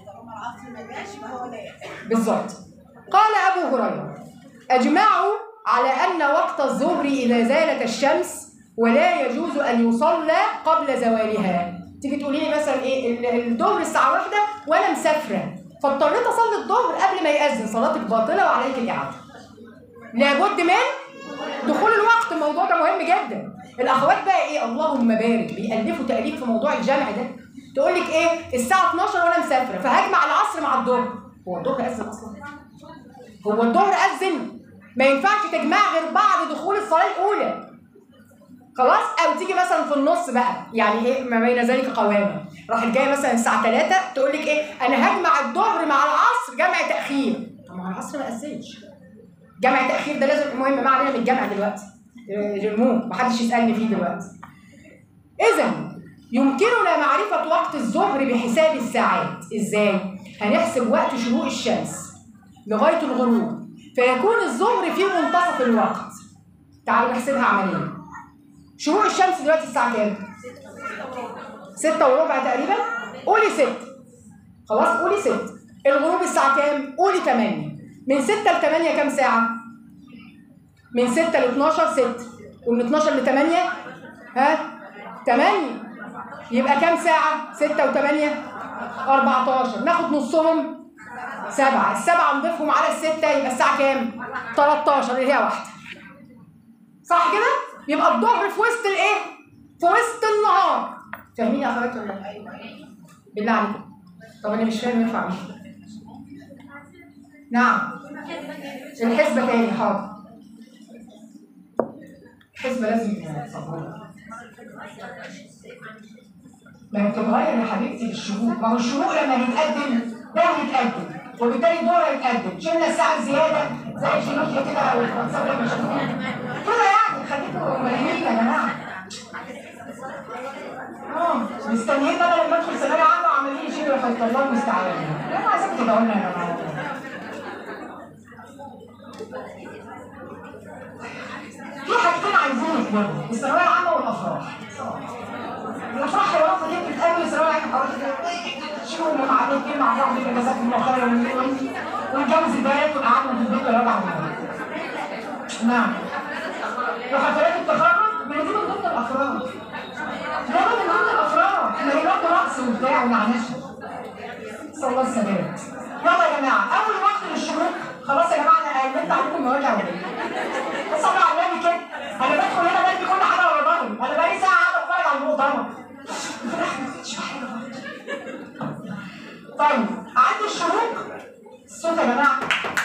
S1: بالظبط قال ابو هريره اجمعوا على ان وقت الظهر اذا زالت الشمس ولا يجوز ان يصلى قبل زوالها تيجي تقولي لي مثلا ايه ال- الظهر الساعه واحدة وانا مسافره فاضطريت اصلي الظهر قبل ما ياذن صلاتك باطله وعليك الاعاده لابد من دخول الوقت الموضوع ده مهم جدا الاخوات بقى ايه اللهم بارك بيالفوا تاليف في موضوع الجمع ده تقول لك ايه الساعه 12 وانا مسافره فهجمع العصر مع الظهر هو الظهر اذن اصلا هو الظهر اذن ما ينفعش تجمع غير بعد دخول الصلاه الاولى خلاص او تيجي مثلا في النص بقى يعني ايه ما بين ذلك قوامه راحت جايه مثلا الساعه 3 تقول لك ايه انا هجمع الظهر مع العصر جمع تاخير طب ما هو العصر ما اذنش جمع تاخير ده لازم مهم ما علينا من الجمع دلوقتي جرموه محدش يسالني فيه دلوقتي اذا يمكننا معرفه وقت الظهر بحساب الساعات ازاي هنحسب وقت شروق الشمس لغايه الغروب فيكون الظهر في منتصف الوقت تعالوا نحسبها عمليا شروق الشمس دلوقتي الساعه كام ستة وربع تقريبا قولي ست خلاص قولي ست الغروب الساعة كام؟ قولي 8 من 6 ل 8 كام ساعة؟ من 6 ل 12 6 ومن 12 ل 8 ها 8 يبقى كام ساعة؟ 6 و8 14 ناخد نصهم سبعة السبعة نضيفهم على الستة يبقى الساعة كام؟ 13 اللي هي واحدة صح كده؟ يبقى الظهر في وسط الايه؟ في وسط النهار فاهمين يا اخواتي ولا لا؟ بالله عليكم طب انا مش فاهم ينفع ايه؟ نعم الحسبة تاني حاضر الحسبة لازم تصبرها ما بتتغير يا حبيبتي بالشروق ما هو الشروق لما يتقدم ده هيتقدم وبالتالي الدور هيتقدم شلنا الساعة زيادة زي شيلوكيا كده او الفرنساوي لما شافوها كده يعني خليكم مليانين يا جماعة اه مستنيين بقى لما ادخل ثانوية عامة وعمالين يشيلوا حتى الله المستعان انا عايزاكم تدعوا لنا يا جماعة في حاجتين عايزين يتجابوا الثانوية العامة والأفراح الأفراح الوقت دي بتتقابل الثانوية العامة شيلوا اللي مع الاثنين مع بعض كده جزاكم الله خيرا ونتجوز البنات ونقعدهم في البيت ولا بعض نعم وحفلات التخرج ما هي دي من ضمن الافراح لا ده من ضمن الافراح احنا هناك رقص وبتاع ونعنشه صلى الله السلامة يلا يا جماعه اول وقت للشروق خلاص يا جماعه انا قلبت عليكم مواجع ولا ايه؟ صلوا على النبي كده انا بدخل هنا بدي كل حاجه ورا ظهري انا بقالي ساعه قاعده اتفرج على المؤتمر طيب عند الشروق الصوت يا جماعه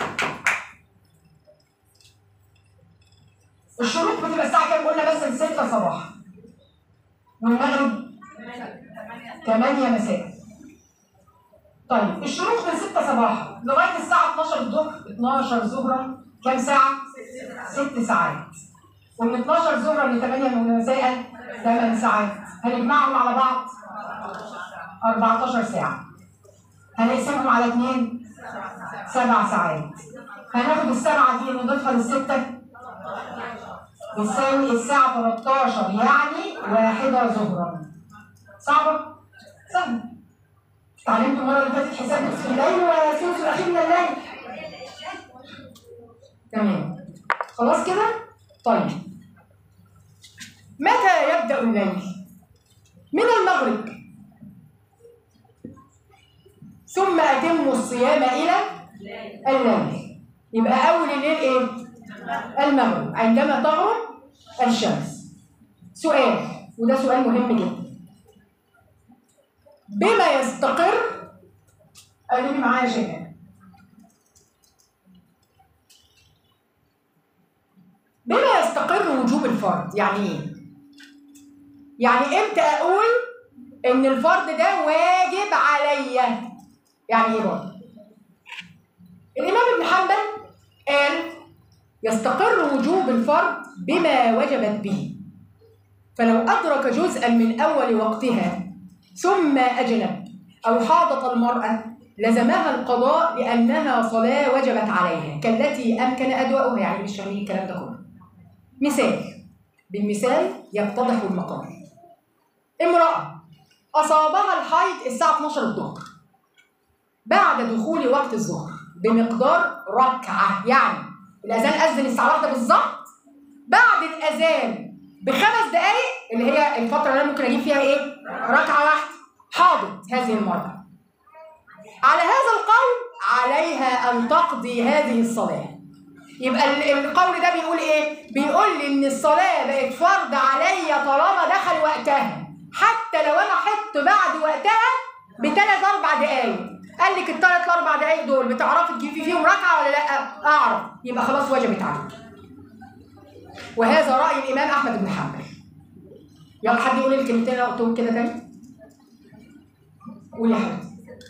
S1: الشروق بتبقى الساعه كام قلنا مثلا 6 صباحا والمغرب 8 مساء طيب الشروق من 6 صباحا لغايه الساعه 12 الظهر 12 ظهرا كام ساعه 6 ساعات ومن 12 ظهرا ل 8 مساء 8 ساعات هنجمعهم على بعض 14 ساعه هنقسمهم على اثنين سبع ساعات هناخد السبعة دي نضيفها للستة بتساوي الساعة 13 يعني واحدة ظهرا صعبة؟ سهلة اتعلمت المرة اللي فاتت حساب نصف الليل وثلث الأخير من الليل تمام خلاص كده؟ طيب متى يبدأ الليل؟ من المغرب ثم أتموا الصيام إلى الليل يبقى أول الليل إيه؟ المغرب عندما تغرب الشمس سؤال وده سؤال مهم جدا بما يستقر قلبي معايا شباب بما يستقر وجوب الفرض يعني ايه؟ يعني امتى اقول ان الفرض ده واجب عليا يعني ايه برضه الامام ابن حنبل قال يستقر وجوب الفرض بما وجبت به فلو ادرك جزءا من اول وقتها ثم اجنب او حاضت المراه لزمها القضاء لانها صلاه وجبت عليها كالتي امكن ادواؤها يعني مش فاهمين الكلام ده كله مثال بالمثال يتضح المقام امراه اصابها الحيض الساعه 12 الظهر بعد دخول وقت الظهر بمقدار ركعة يعني الأذان أذن الساعة واحدة بالظبط بعد الأذان بخمس دقايق اللي هي الفترة اللي أنا ممكن أجيب فيها إيه؟ ركعة واحدة حاضت هذه المرأة على هذا القول عليها أن تقضي هذه الصلاة يبقى ال- القول ده بيقول إيه؟ بيقول لي إن الصلاة بقت فرض عليا طالما دخل وقتها حتى لو أنا حط بعد وقتها بثلاث أربع دقايق قال لك الثلاث الاربع دقايق دول بتعرفي تجيبي فيهم ركعه ولا لا؟ اعرف يبقى خلاص وجبت عليك. وهذا راي الامام احمد بن حنبل. يلا حد يقول لي الكلمتين اللي أنا قلتهم كده تاني. قولي يا حبيبتي.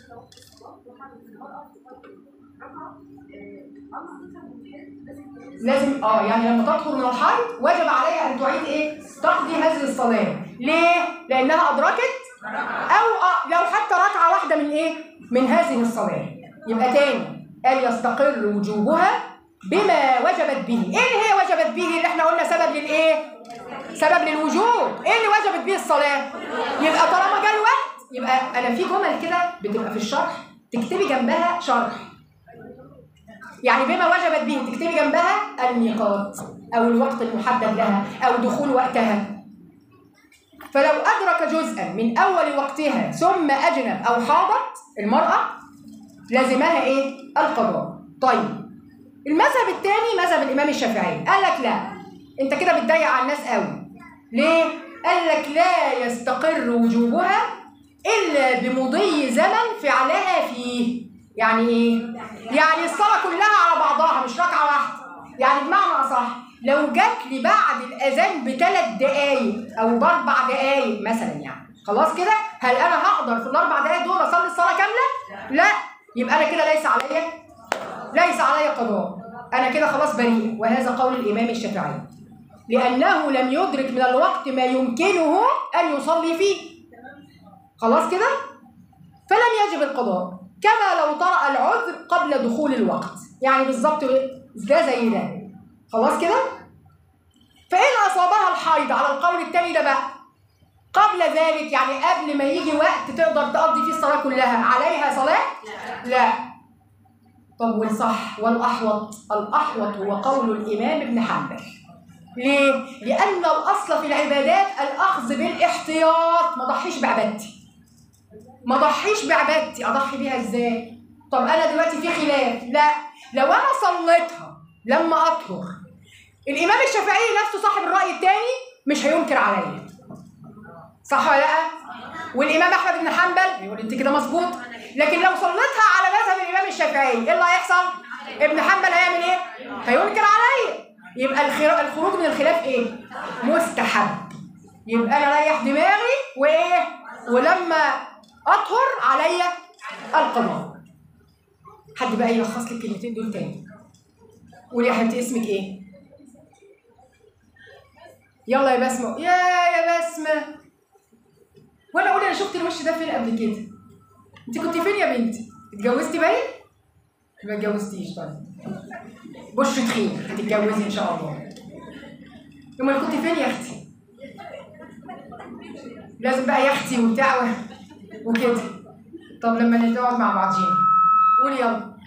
S1: لازم اه يعني لما تطهر من الحيض وجب عليها ان تعيد ايه؟ تقضي هذه الصلاه. ليه؟ لانها ادركت او آه لو حتى ركعه واحده من ايه؟ من هذه الصلاه. يبقى تاني قال يستقر وجوبها بما وجبت به، ايه اللي هي وجبت به اللي احنا قلنا سبب للايه؟ سبب للوجوب، ايه اللي وجبت به الصلاه؟ يبقى طالما جه الوقت يبقى انا في جمل كده بتبقى في الشرح تكتبي جنبها شرح. يعني بما وجبت به تكتبي جنبها الميقات او الوقت المحدد لها او دخول وقتها فلو ادرك جزءا من اول وقتها ثم اجنب او حاضت المراه لازمها ايه القضاء طيب المذهب الثاني مذهب الامام الشافعي قال لك لا انت كده بتضيق على الناس قوي ليه قال لك لا يستقر وجوبها الا بمضي زمن فعلها فيه يعني ايه يعني الصلاه كلها على بعضها مش ركعه واحده يعني بمعنى اصح لو جات لي بعد الاذان بثلاث دقائق او باربع دقائق مثلا يعني خلاص كده هل انا هقدر في الاربع دقائق دول اصلي الصلاه كامله لا يبقى انا كده ليس عليا ليس عليا قضاء انا كده خلاص بريء وهذا قول الامام الشافعي لانه لم يدرك من الوقت ما يمكنه ان يصلي فيه خلاص كده فلم يجب القضاء كما لو طرأ العذر قبل دخول الوقت يعني بالظبط ده زي ده خلاص كده فإن أصابها الحيض على القول الثاني ده بقى قبل ذلك يعني قبل ما يجي وقت تقدر تقضي فيه الصلاة كلها عليها صلاة؟ لا طب والصح والأحوط الأحوط هو قول الإمام ابن حنبل ليه؟ لأن الأصل في العبادات الأخذ بالاحتياط ما ضحيش بعبادتي ما ضحيش بعبادتي أضحي بيها إزاي؟ طب أنا دلوقتي في خلاف لا لو أنا صليتها لما أطهر الإمام الشافعي نفسه صاحب الرأي الثاني مش هينكر عليا صح ولا لا؟ والإمام أحمد بن حنبل يقول أنت كده مظبوط لكن لو صليتها على مذهب الإمام الشافعي إيه اللي هيحصل؟ ابن حنبل هيعمل إيه؟ هينكر عليا يبقى الخر- الخروج من الخلاف إيه؟ مستحب يبقى أنا أريح دماغي وإيه؟ ولما أطهر عليا القضاء حد بقى يلخص لي الكلمتين دول تاني قولي يا حبيبتي اسمك ايه؟ يلا يا بسمة يا يا بسمة وانا اقول انا شفت الوش ده فين قبل كده انت كنت فين يا بنتي؟ اتجوزتي باين؟ ما اتجوزتيش طيب بشرة خير هتتجوزي ان شاء الله امال كنت فين يا اختي؟ لازم بقى يا اختي وبتاع و- وكده طب لما نقعد مع بعضينا قولي يلا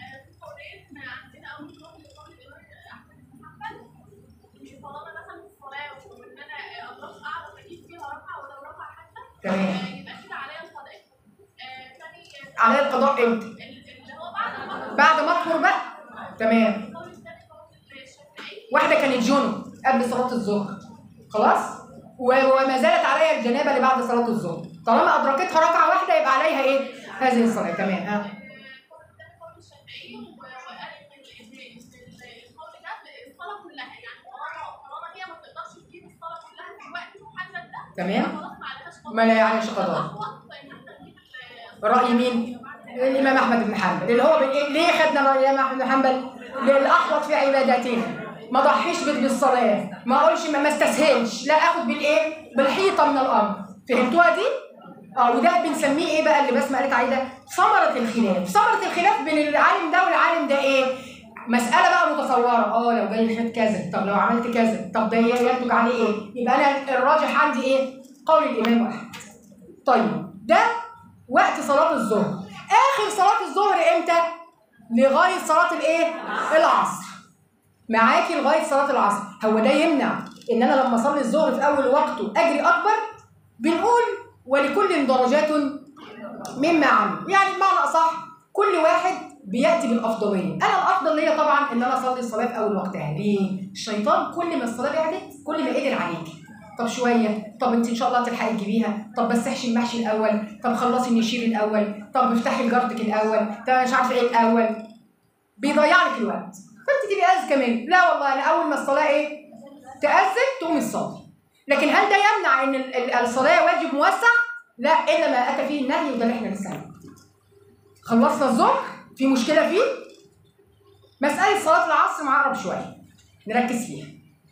S1: تمام عليا القضاء امتى؟ بعد ما اطهر بقى تمام واحده كانت جنب قبل صلاه الظهر خلاص و- وما زالت عليها الجنابه اللي بعد صلاه الظهر طالما ادركتها ركعه واحده يبقى عليها ايه هذه الصلاه تمام ها تمام ما لا يعنيش قضاء رأي مين؟ الإمام أحمد بن حنبل اللي هو بال- ليه خدنا رأي الإمام أحمد بن حنبل؟ للأحوط في عباداتنا ما ضحيش بال- بالصلاة ما أقولش ما ما استسهلش لا آخد بالإيه؟ بالحيطة من الأمر فهمتوها دي؟ اه وده بنسميه ايه بقى اللي بسمة قالت عليه ده؟ ثمرة الخلاف، ثمرة الخلاف بين العالم ده والعالم ده ايه؟ مسألة بقى متصورة، اه لو جاي خد كذا، طب لو عملت كذا، طب ده ينتج عليه ايه؟ يبقى انا الراجح عندي ايه؟ قول الإمام أحمد. طيب ده وقت صلاة الظهر آخر صلاة الظهر إمتى؟ لغاية صلاة الإيه؟ العصر معاكي لغاية صلاة العصر هو ده يمنع إن أنا لما أصلي الظهر في أول وقته أجري أكبر بنقول ولكل درجات مما عمل يعني بمعنى أصح كل واحد بيأتي بالأفضلية أنا الأفضل ليا طبعا إن أنا أصلي الصلاة في أول وقتها ليه؟ الشيطان كل ما الصلاة بعدت كل ما قدر عليكي طب شويه طب انت ان شاء الله تلحقي تجيبيها طب بس احشي المحشي الاول طب خلصي النشير الاول طب افتحي لجارتك الاول طب مش عارفه ايه الاول بيضيع لك الوقت فانت تبقي اذكى منه لا والله انا اول ما الصلاه ايه تاذن تقومي تصلي لكن هل ده يمنع ان ال- ال- الصلاه واجب موسع لا الا ما اتى فيه النهي وده اللي احنا لسه هنقوله. خلصنا الظهر في مشكله فيه مساله صلاه العصر معقرب شويه نركز فيها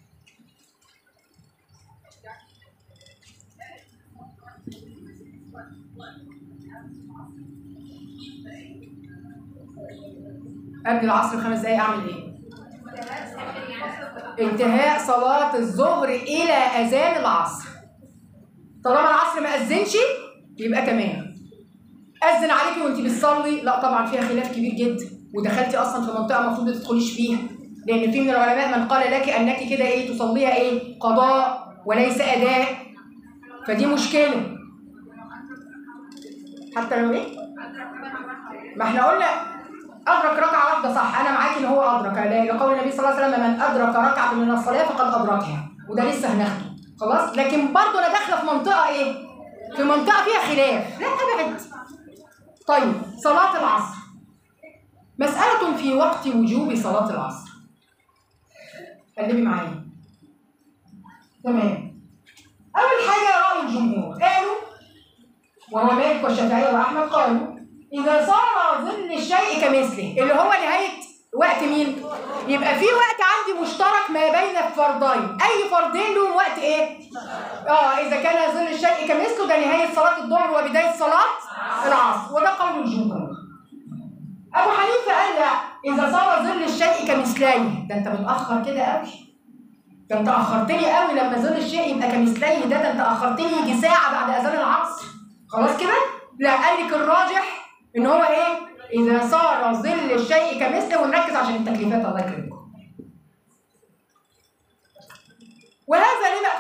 S1: قبل العصر بخمس دقايق اعمل ايه؟ انتهاء صلاة الظهر إلى أذان العصر. طالما العصر ما أذنش يبقى تمام. أذن عليكي وأنت بتصلي؟ لا طبعا فيها خلاف كبير جدا ودخلتي أصلا في منطقة المفروض ما تدخليش فيها. لأن في من العلماء من قال لك أنك كده إيه تصليها إيه؟ قضاء وليس أداء. فدي مشكلة. حتى لو إيه؟ ما احنا قلنا أدرك ركعة واحدة صح أنا معاكي إن هو أدرك لقول النبي صلى الله عليه وسلم من أدرك ركعة من الصلاة فقد أدركها وده لسه هناخده خلاص لكن برضه أنا داخلة في منطقة إيه؟ في منطقة فيها خلاف لا أبعد طيب صلاة العصر مسألة في وقت وجوب صلاة العصر قلبي معايا تمام أول حاجة رأي الجمهور قالوا وهو مالك والشافعية وأحمد قالوا إذا صار ظل الشيء كمثله اللي هو نهاية وقت مين؟ يبقى في وقت عندي مشترك ما بين الفرضين، أي فردين لهم وقت إيه؟ آه إذا كان ظل الشيء كمثله ده نهاية صلاة الظهر وبداية صلاة العصر، وده قول الجمهور. أبو حنيفة قال لا إذا صار ظل الشيء كمثليه، ده أنت متأخر كده قوي. ده أنت أخرتني قوي لما ظل الشيء يبقى كمثليه ده ده أنت أخرتني يجي ساعة بعد أذان العصر. خلاص كده؟ لا قال لك الراجح ان هو ايه اذا صار ظل الشيء كمثله ونركز عشان التكليفات الله يكرمكم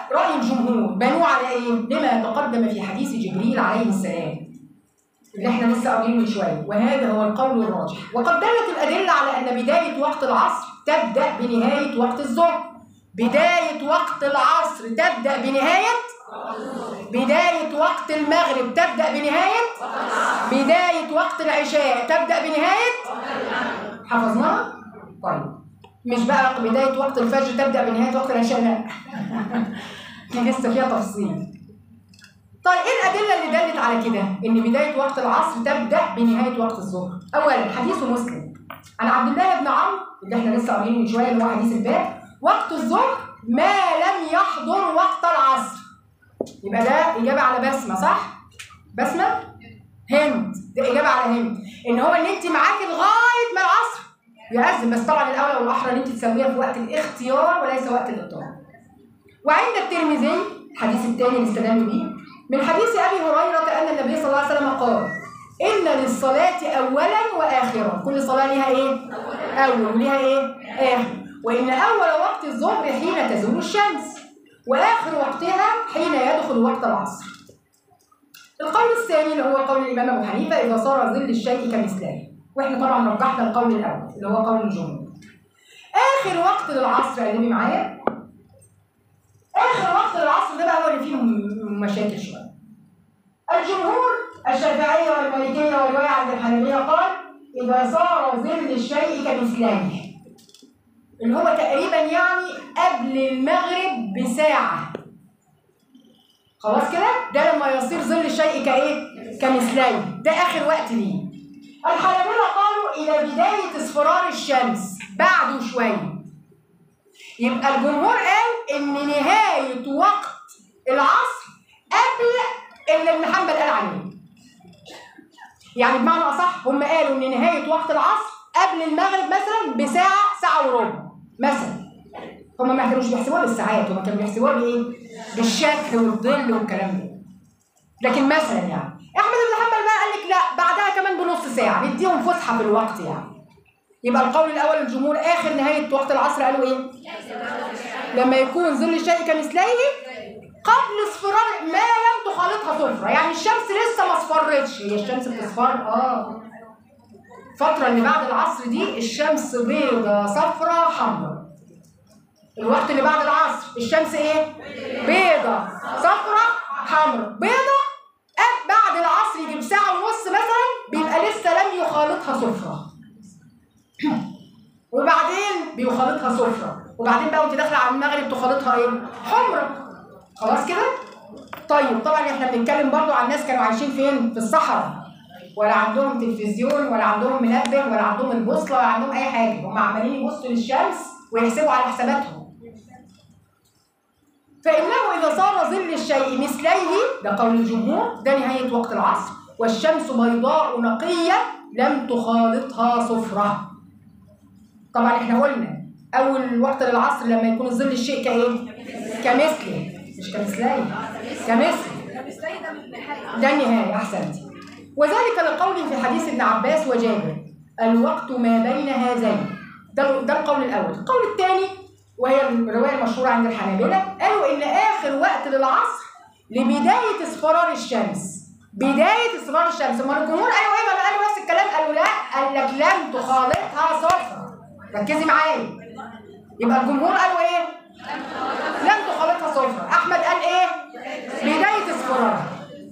S1: رأي الجمهور بنوه على إيه؟ لما تقدم في حديث جبريل عليه السلام اللي احنا لسه قايلينه من شويه وهذا هو القول الراجح وقد دلت الادله على ان بدايه وقت العصر تبدا بنهايه وقت الظهر بدايه وقت العصر تبدا بنهايه بدايه وقت المغرب تبدا بنهايه بدايه وقت العشاء تبدا بنهايه حفظناها طيب مش بقى بدايه وقت الفجر تبدا بنهايه وقت العشاء لا دي لسه فيها تفصيل طيب ايه الادله اللي دلت على كده ان بدايه وقت العصر تبدا بنهايه وقت الظهر اولا حديث مسلم عن عبد الله بن عمرو اللي احنا لسه قاريينه من شويه اللي هو حديث الباب وقت الظهر ما لم يحضر وقت العصر يبقى ده اجابه على بسمه صح بسمه هند ده اجابه على هند ان هو ان انت معاكي لغايه ما العصر يأذن بس طبعا الاولى والاحرى ان انت تسويها في وقت الاختيار وليس وقت الاضطرار وعند الترمذي الحديث الثاني اللي استدل به من حديث ابي هريره ان النبي صلى الله عليه وسلم قال ان للصلاه اولا واخرا كل صلاه ليها ايه اول وليها ايه اخر وان اول وقت الظهر حين تزول الشمس واخر وقتها حين يدخل وقت العصر القول الثاني اللي هو قول الامام ابو حنيفه اذا صار ظل الشيء كمثله واحنا طبعا رجحنا القول الاول اللي هو قول الجمهور اخر وقت للعصر قلبي معايا اخر وقت للعصر ده بقى هو اللي فيه مشاكل شويه الجمهور الشافعيه والمالكيه والروايه عند الحنابله قال اذا صار ظل الشيء كمثله اللي هو تقريبا يعني قبل المغرب بساعه خلاص كده ده لما يصير ظل الشيء كايه كمثليه ده اخر وقت ليه الحنابلة قالوا إلى بداية اصفرار الشمس بعده شوية يبقى الجمهور قال إن نهاية وقت العصر قبل اللي ابن حنبل قال عليه يعني بمعنى أصح هم قالوا إن نهاية وقت العصر قبل المغرب مثلا بساعة ساعة وربع مثلا هم ما كانوش بيحسبوها بالساعات هم كانوا بيحسبوها بايه؟ بالشكل والظل والكلام ده لكن مثلا يعني احمد بن حنبل بقى قال لك لا بعدها كمان بنص ساعه نديهم فسحه في الوقت يعني يبقى القول الاول الجمهور اخر نهايه وقت العصر قالوا ايه لما يكون ظل الشيء كمثله قبل اصفرار ما لم تخالطها صفرة يعني الشمس لسه ما اصفرتش هي الشمس بتصفر اه الفترة اللي بعد العصر دي الشمس بيضة صفرة حمراء الوقت اللي بعد العصر الشمس ايه بيضة صفرة حمراء بيضة أب بعد العصر يجي بساعة ونص مثلا بيبقى لسه لم يخالطها صفرة وبعدين بيخالطها صفرة وبعدين بقى وانت داخلة على المغرب تخالطها ايه حمرة خلاص كده طيب طبعا احنا بنتكلم برضو عن ناس كانوا عايشين فين في الصحراء ولا عندهم تلفزيون ولا عندهم منبه ولا عندهم البوصله ولا عندهم اي حاجه هم عمالين يبصوا للشمس ويحسبوا على حساباتهم فإنه إذا صار ظل الشيء مثليه ده قول الجمهور ده نهاية وقت العصر والشمس بيضاء نقية لم تخالطها صفرة طبعا احنا قلنا أول وقت للعصر لما يكون ظل الشيء كإيه؟ كمثله مش كمثليه كمثله ده النهاية أحسنتي وذلك لقوله في حديث ابن عباس وجابر الوقت ما بين هذين ده ده القول الاول القول الثاني وهي الروايه المشهوره عند الحنابله قالوا ان اخر وقت للعصر لبدايه اصفرار الشمس بدايه اصفرار الشمس اما الجمهور قالوا ايه ما قالوا نفس الكلام قالوا لا قال لك لم تخالطها صفرة ركزي معايا يبقى الجمهور قالوا ايه لم تخالطها صفرة احمد قال ايه بدايه اصفرارها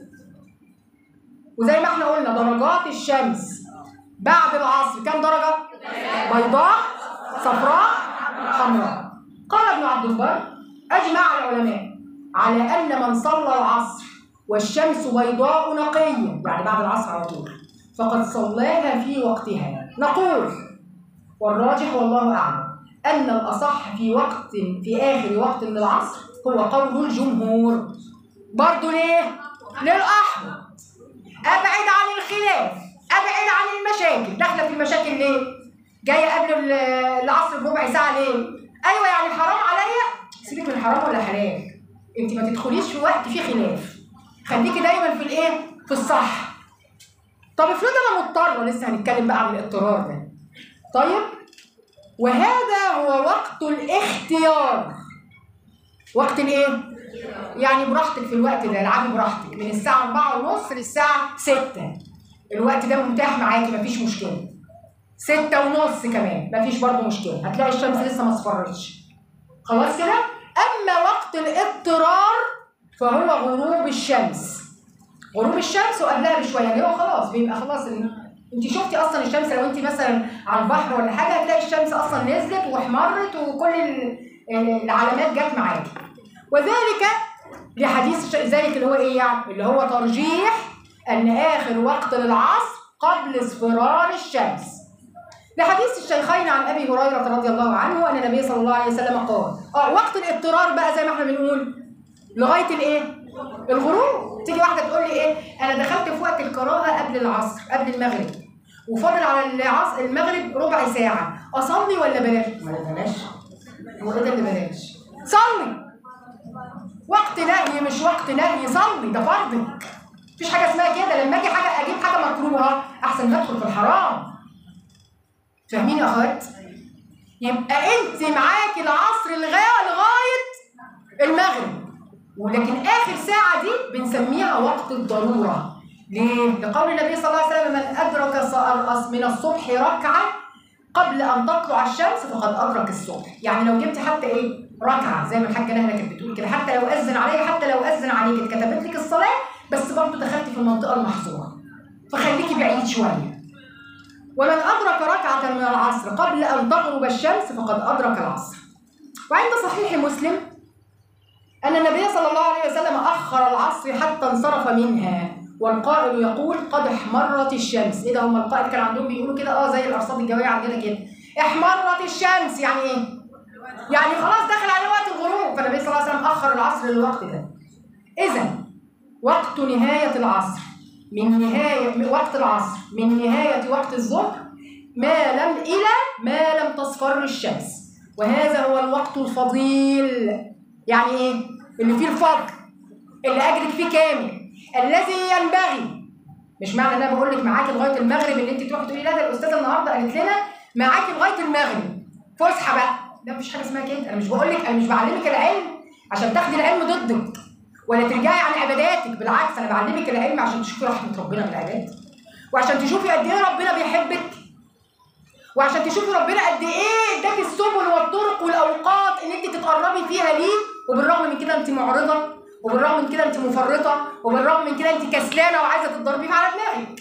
S1: وزي ما احنا قلنا درجات الشمس بعد العصر كم درجة؟ بيضاء صفراء حمراء قال ابن عبد البر أجمع العلماء على أن من صلى العصر والشمس بيضاء نقية يعني بعد العصر على طول فقد صلاها في وقتها نقول والراجح والله أعلم أن الأصح في وقت في آخر وقت للعصر هو قول الجمهور برضه ليه؟ للأحمر ابعد عن الخلاف ابعد عن المشاكل داخله في المشاكل ليه جايه قبل العصر بربع ساعه ليه ايوه يعني حرام عليا سيبك من حرام ولا حلال انت ما تدخليش في وقت فيه خلاف خليكي دايما في الايه في الصح طب افرض انا مضطره لسه هنتكلم بقى عن الاضطرار ده طيب وهذا هو وقت الاختيار وقت الايه يعني براحتك في الوقت ده العبي براحتك من الساعه 4 ونص للساعه 6 الوقت ده متاح معاكي مفيش مشكله ستة ونص كمان مفيش برضه مشكلة هتلاقي الشمس لسه ما اصفرتش خلاص كده أما وقت الاضطرار فهو غروب الشمس غروب الشمس وقبلها بشوية يعني هو خلاص بيبقى خلاص ال- انت شفتي اصلا الشمس لو انت مثلا على البحر ولا حاجه هتلاقي الشمس اصلا نزلت واحمرت وكل ال- ال- العلامات جت معاكي وذلك لحديث الش- ذلك اللي هو ايه يعني اللي هو ترجيح ان اخر وقت للعصر قبل اصفرار الشمس لحديث الشيخين عن ابي هريره رضي الله عنه ان النبي صلى الله عليه وسلم قال اه وقت الاضطرار بقى زي ما احنا بنقول لغايه الايه الغروب تيجي واحده تقول لي ايه انا دخلت في وقت الكراهه قبل العصر قبل المغرب وفاضل على العصر المغرب ربع ساعه اصلي ولا بلاش ما بلاش هو ايه ده اللي بلاش صلي وقت نهي مش وقت نهي صلي ده فرضك مفيش حاجه اسمها كده لما اجي حاجه اجيب حاجه مكروهه احسن ما ادخل في الحرام فاهمين يا اخوات يبقى انت معاكي العصر لغايه لغايه المغرب ولكن اخر ساعه دي بنسميها وقت الضروره ليه لقول النبي صلى الله عليه وسلم من ادرك ص- من الصبح ركعه قبل ان تطلع الشمس فقد ادرك الصبح يعني لو جبت حتى ايه ركعه زي ما الحاجه نهله كانت بتقول كده حتى لو اذن عليا حتى لو اذن عليك اتكتبت لك الصلاه بس برضه دخلتي في المنطقه المحظوره فخليكي بعيد شويه ومن أدرك ركعة من العصر قبل أن تغرب الشمس فقد أدرك العصر وعند صحيح مسلم أن النبي صلى الله عليه وسلم أخر العصر حتى انصرف منها والقائل يقول قد احمرت الشمس ايه ده هم القائد كان عندهم بيقولوا كده اه زي الارصاد الجويه عندنا كده احمرت الشمس يعني ايه يعني خلاص دخل عليه وقت الغروب فالنبي صلى الله عليه وسلم اخر العصر للوقت ده اذا وقت نهايه العصر من نهايه وقت العصر من نهايه وقت الظهر ما لم الى ما لم تصفر الشمس وهذا هو الوقت الفضيل يعني ايه اللي فيه الفضل اللي اجرك فيه كامل الذي ينبغي مش معنى ان انا بقول لك معاكي لغايه المغرب ان انت تروحي تقولي لا ده الاستاذه النهارده قالت لنا معاكي لغايه المغرب فسحه بقى لا مفيش حاجه اسمها كده انا مش بقول لك انا مش بعلمك العلم عشان تاخدي العلم ضدك ولا ترجعي عن عباداتك بالعكس انا بعلمك العلم عشان تشوفي رحمه ربنا بالعباد وعشان تشوفي قد ايه ربنا بيحبك وعشان تشوفي ربنا قد ايه اداك السبل والطرق والاوقات ان انت تتقربي فيها ليه وبالرغم من كده انت معرضه وبالرغم من كده انت مفرطه وبالرغم من كده انت كسلانه وعايزه تتضربي على دماغك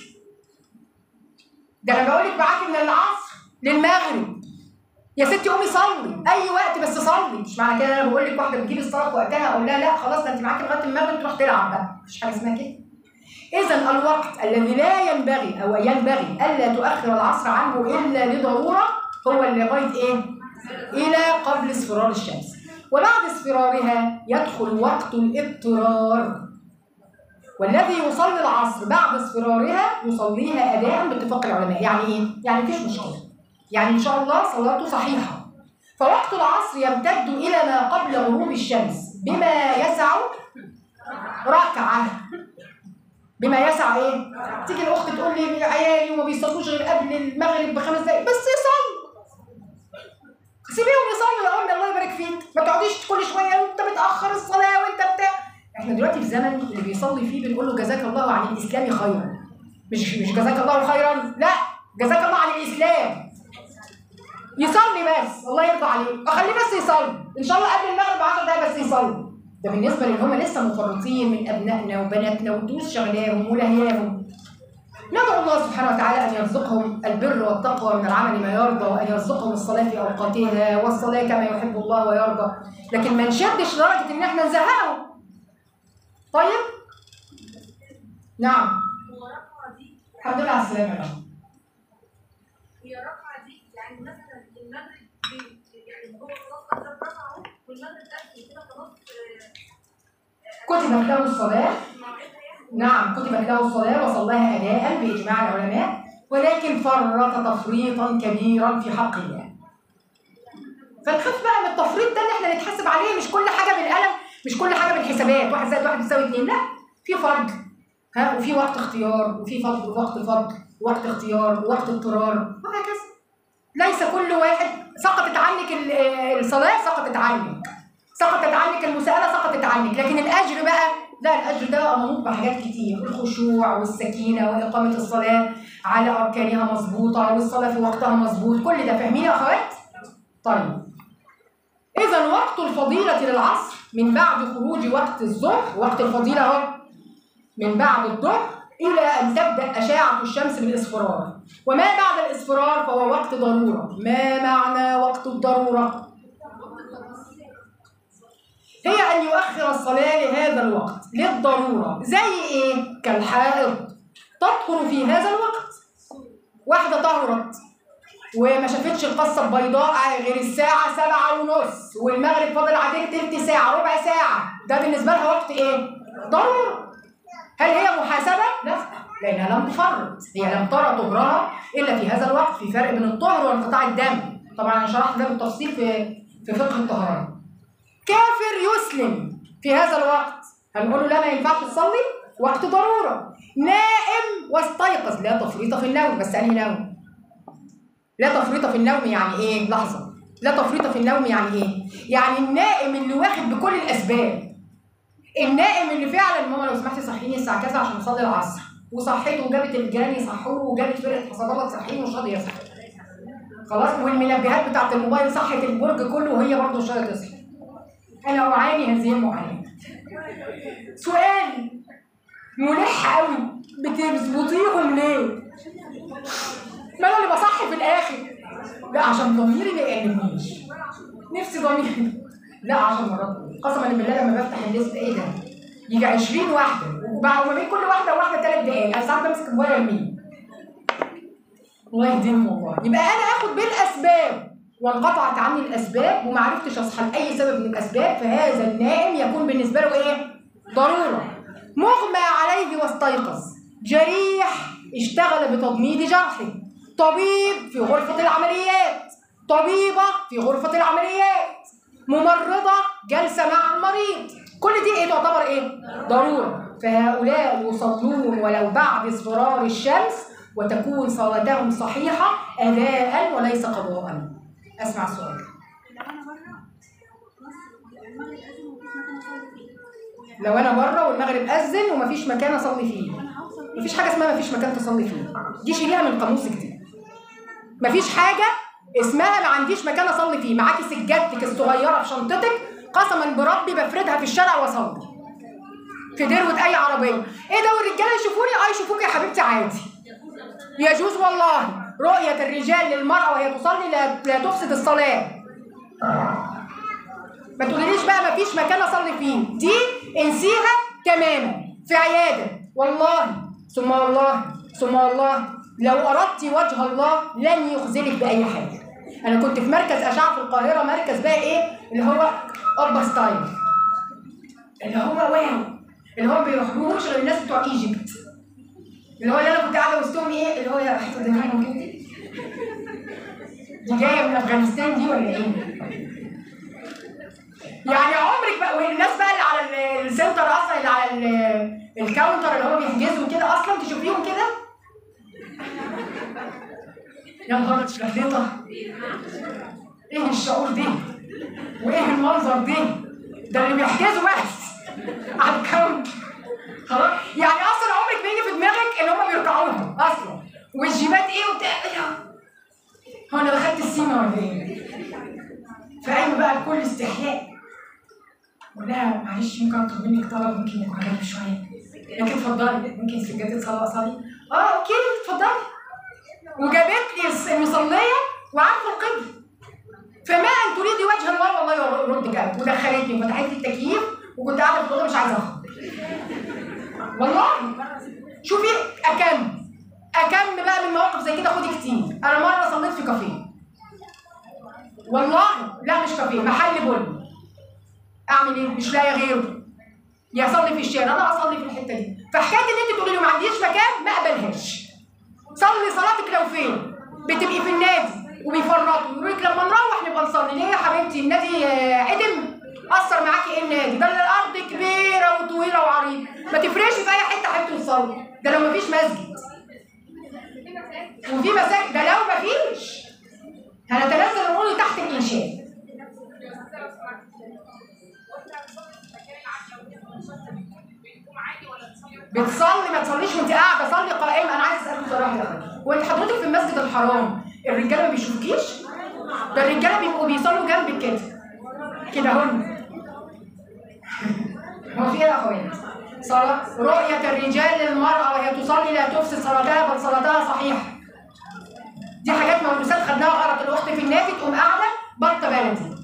S1: ده انا بقول لك معاكي من العصر للمغرب يا ستي قومي صلي اي وقت بس صلي مش معنى كده انا بقول لك واحده بتجيب الصلاه في وقتها اقول لها لا خلاص ده انت معاكي لغايه المغرب تروح تلعب بقى مفيش حاجه اسمها كده اذا الوقت الذي لا ينبغي او ينبغي الا تؤخر العصر عنه الا لضروره هو اللي لغايه ايه الى قبل اصفرار الشمس وبعد اصفرارها يدخل وقت الاضطرار والذي يصلي العصر بعد اصفرارها يصليها اداء باتفاق العلماء يعني ايه يعني مفيش مشكله يعني ان شاء الله صلاته صحيحه فوقت العصر يمتد الى ما قبل غروب الشمس بما يسع ركعه بما يسع ايه تيجي الاخت تقول لي عيالي وما بيصلوش غير قبل المغرب بخمس دقايق بس يصلي سيبيهم يصلوا يا امي الله يبارك فيك ما تقعديش كل شويه وانت بتاخر الصلاه وانت بتاع احنا دلوقتي في زمن اللي بيصلي فيه بنقول له جزاك الله عن الاسلام خيرا مش مش جزاك الله خيرا لا جزاك الله عن الاسلام يصلي بس الله يرضى عليه اخليه بس يصلي ان شاء الله قبل المغرب 10 دقايق بس يصلي ده بالنسبه لان هم لسه مفرطين من ابنائنا وبناتنا ودروس شغلاهم ولهياهم ندعو الله سبحانه وتعالى ان يرزقهم البر والتقوى من العمل ما يرضى وان يرزقهم الصلاه في اوقاتها والصلاه كما يحب الله ويرضى لكن ما نشدش لدرجه ان احنا نزهقهم طيب نعم
S2: هو الرقعة دي
S1: الحمد لله على السلامه يا رب.
S2: هي الرقعة دي يعني مثلا المغرب بي- يعني هو خلاص قدر رقعة اهو والمغرب قفل كده خلاص آه،
S1: كتبت له الصلاه
S2: موعدها يعني
S1: نعم كتبت له الصلاة وصلاها أداء بإجماع العلماء ولكن فرط تفريطا كبيرا في حق الله. فنخاف بقى من التفريط ده اللي احنا نتحاسب عليه مش كل حاجة بالقلم مش كل حاجة بالحسابات واحد زائد واحد يساوي اتنين لا في فرض ها وفي وقت اختيار وفي فضل ووقت فضل ووقت اختيار ووقت اضطرار وهكذا. ليس كل واحد سقطت عنك ال- الصلاة سقطت عنك. سقطت عنك المسألة سقطت عنك لكن الاجر بقى لا الاجر ده منوط بحاجات كتير الخشوع والسكينه واقامه الصلاه على اركانها مظبوطه والصلاه في وقتها مظبوط كل ده فاهمين يا اخوات طيب اذا وقت الفضيله للعصر من بعد خروج وقت الظهر وقت الفضيله اهو من بعد الظهر الى ان تبدا اشعه الشمس بالاصفرار وما بعد الاصفرار فهو وقت ضروره ما معنى وقت الضروره هي أن يؤخر الصلاة لهذا الوقت للضرورة زي إيه؟ كالحائض تطهر في هذا الوقت واحدة طهرت وما شافتش القصة البيضاء غير الساعة سبعة ونص والمغرب فاضل عليه تلت ساعة ربع ساعة ده بالنسبة لها وقت إيه؟ ضرورة هل هي محاسبة؟ لا لأنها لم تفرط هي لم ترى طهرها إلا في هذا الوقت في فرق بين الطهر وانقطاع الدم طبعا أنا شرحت ده بالتفصيل في في فقه الطهارة كافر يسلم في هذا الوقت هنقول له لا ما ينفعش تصلي وقت ضروره نائم واستيقظ لا تفريط في النوم بس انهي نوم لا تفريط في النوم يعني ايه لحظه لا تفريط في النوم يعني ايه يعني النائم اللي واخد بكل الاسباب النائم اللي فعلا ماما لو سمحتي صحيني الساعه كذا عشان اصلي العصر وصحيته وجابت الجيران يصحوه وجابت فرقه حصادات تصحيه ومش راضي يصحى خلاص والمنبهات بتاعت الموبايل صحت البرج كله وهي برضه مش راضيه تصحى انا اعاني هذه المعاناه سؤال ملح قوي بتظبطيهم ليه ما انا اللي بصحي في الاخر لا عشان ضميري ما يقلبنيش نفسي ضميري لا عشان مرات قسما بالله لما بفتح الليست ايه ده يجي 20 واحده وبعد ما بين كل واحده وواحده ثلاث دقايق انا ساعات بمسك الموبايل ارميه الله يهديهم والله يبقى انا اخد بالاسباب وانقطعت عني الاسباب وما عرفتش اصحى لاي سبب من الاسباب فهذا النائم يكون بالنسبه له ايه؟ ضروره مغمى عليه واستيقظ جريح اشتغل بتضميد جرحه طبيب في غرفه العمليات طبيبه في غرفه العمليات ممرضه جالسه مع المريض كل دي ايه تعتبر ايه؟ ضروره فهؤلاء يصلون ولو بعد اصفرار الشمس وتكون صلاتهم صحيحه اداء وليس قضاء اسمع السؤال
S2: لو انا بره والمغرب اذن
S1: لو انا بره والمغرب اذن
S2: ومفيش مكان اصلي فيه
S1: ومفيش مكان اصلي فيه
S2: وانا هوصل بيه
S1: مفيش حاجه اسمها مفيش مكان تصلي فيه دي شيليها من قاموسك دي مفيش حاجه اسمها ما عنديش مكان اصلي فيه معاكي سجادتك الصغيره في شنطتك قسما بربي بفردها في الشارع واصلي في دروه اي عربيه ايه ده والرجاله يشوفوني اه يشوفوك يا حبيبتي عادي يجوز والله رؤيه الرجال للمراه وهي تصلي لا, لا تفسد الصلاه ما تقوليليش بقى مفيش مكان اصلي فيه دي انسيها تماما في عياده والله ثم والله ثم والله لو اردت وجه الله لن يخذلك باي حاجه انا كنت في مركز اشعه في القاهره مركز بقى ايه اللي هو اوبا ستايل اللي هو واو اللي هو ما بيروحلوش غير الناس بتوع ايجيبت اللي هو اللي انا كنت قاعده وسطهم ايه اللي هو يا حته دماغهم كده دي جايه من افغانستان دي ولا ايه؟ يعني عمرك بقى والناس بقى اللي على ال- السنتر اصلا اللي على ال- الكاونتر اللي هو بيحجزوا كده اصلا تشوفيهم كده يا نهار اتشلطه ايه الشعور ده؟ وايه المنظر ده؟ ده اللي بيحجزوا بس على الكاونتر خلاص يعني اصلا عمرك بيجي في دماغك ان هم بيركعوها اصلا والجيبات ايه وبتاع إيه؟ هو انا دخلت السيما ولا ايه؟ فقايمه بقى بكل استحياء بقول لها معلش ممكن اطلب منك طلب ممكن يكون غريب شويه ممكن اتفضلي ممكن سجادة صلاة اصلي اه اوكي اتفضلي وجابت لي الس- المصليه وعارفه القبله فما ان تريدي وجه الله والله يرد قلب ودخلتني وفتحت لي التكييف وكنت قاعده في الاوضه مش عايزه اخرج والله شوفي اكم اكم بقى من مواقف زي كده خدي كتير انا مره صليت في كافيه والله لا مش كافيه محل بن اعمل ايه مش لاقيه غيره يا اصلي في الشارع انا اصلي في الحته دي فحكايه ان انت تقولي لي ما عنديش مكان ما اقبلهاش صلي صلاتك لو فين بتبقي في النادي وبيفرطوا يقولوا لك لما نروح نبقى نصلي ليه يا حبيبتي النادي آه، عدم اثر معاكي ايه النادي ده الارض كبيره وطويله وعريضه ما تفرقش في اي حته حته تصلي ده لو مفيش مسجد وفي مساجد ده لو مفيش هنتنزل الامور تحت الانشاء بتصلي ما تصليش وانت قاعده صلي قائم انا عايز اسالك سؤال واحد يا اخويا وانت حضرتك في المسجد الحرام الرجاله ما بيشوفكيش ده الرجاله بيبقوا بيصلوا جنبك كده كده هن هو في ايه يا اخويا صلاة رؤية الرجال للمرأة وهي تصلي لا تفسد صلاتها بل صلاتها صحيحة دي حاجات ملموسات خدناها غلط الاخت في النادي تقوم قاعده بطه بلدي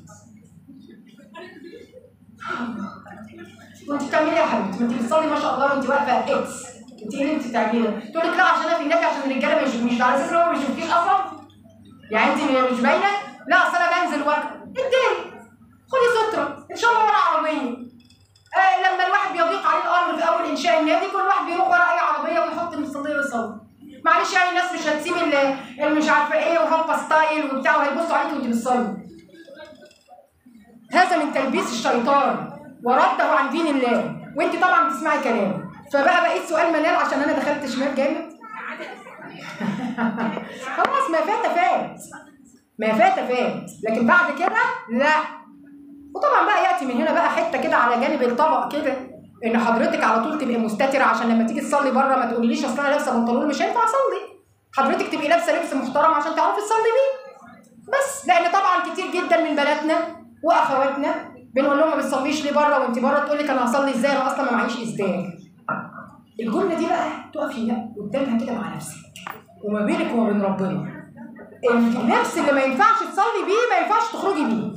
S1: وانت بتعملي ايه يا حبيبتي؟ ما انت بتصلي ما شاء الله وانت واقفه اكس انت ايه اللي انت بتعمليه؟ تقول لك لا عشان انا في النادي عشان الرجاله ما يشوفنيش على اساس ان هو ما بيشوفكيش اصلا يعني انت مش باينه؟ لا اصل انا بنزل وقت اديني خدي ستره ان شاء الله ورا عربيه آه لما الواحد بيضيق عليه الامر في اول انشاء النادي كل واحد بيروح ورا اي عربيه ويحط المصليه ويصلي معلش يعني الناس مش هتسيب ال- اللي مش عارفه ايه وهوبا ستايل وبتاع وهيبصوا عليك وانت بتصلي هذا من تلبيس الشيطان ورده عن دين الله وانت طبعا بتسمعي كلامه فبقى بقيت سؤال منال عشان انا دخلت شمال جامد خلاص ما فات فات ما فات فات لكن بعد كده لا وطبعا بقى ياتي من هنا بقى حته كده على جانب الطبق كده ان حضرتك على طول تبقي مستتره عشان لما تيجي تصلي بره ما تقوليش اصل انا لابسه بنطلون مش هينفع اصلي حضرتك تبقي لابسه لبس محترم عشان تعرفي تصلي بيه بس لان طبعا كتير جدا من بناتنا واخواتنا بنقول لهم ما بتصليش ليه بره وانت بره تقول لك انا هصلي ازاي انا اصلا ما معيش اسدال الجمله دي بقى تقفي قدامها كده مع نفسك وما بينك وما بين ربنا اللبس اللي ما ينفعش تصلي بيه ما ينفعش تخرجي بيه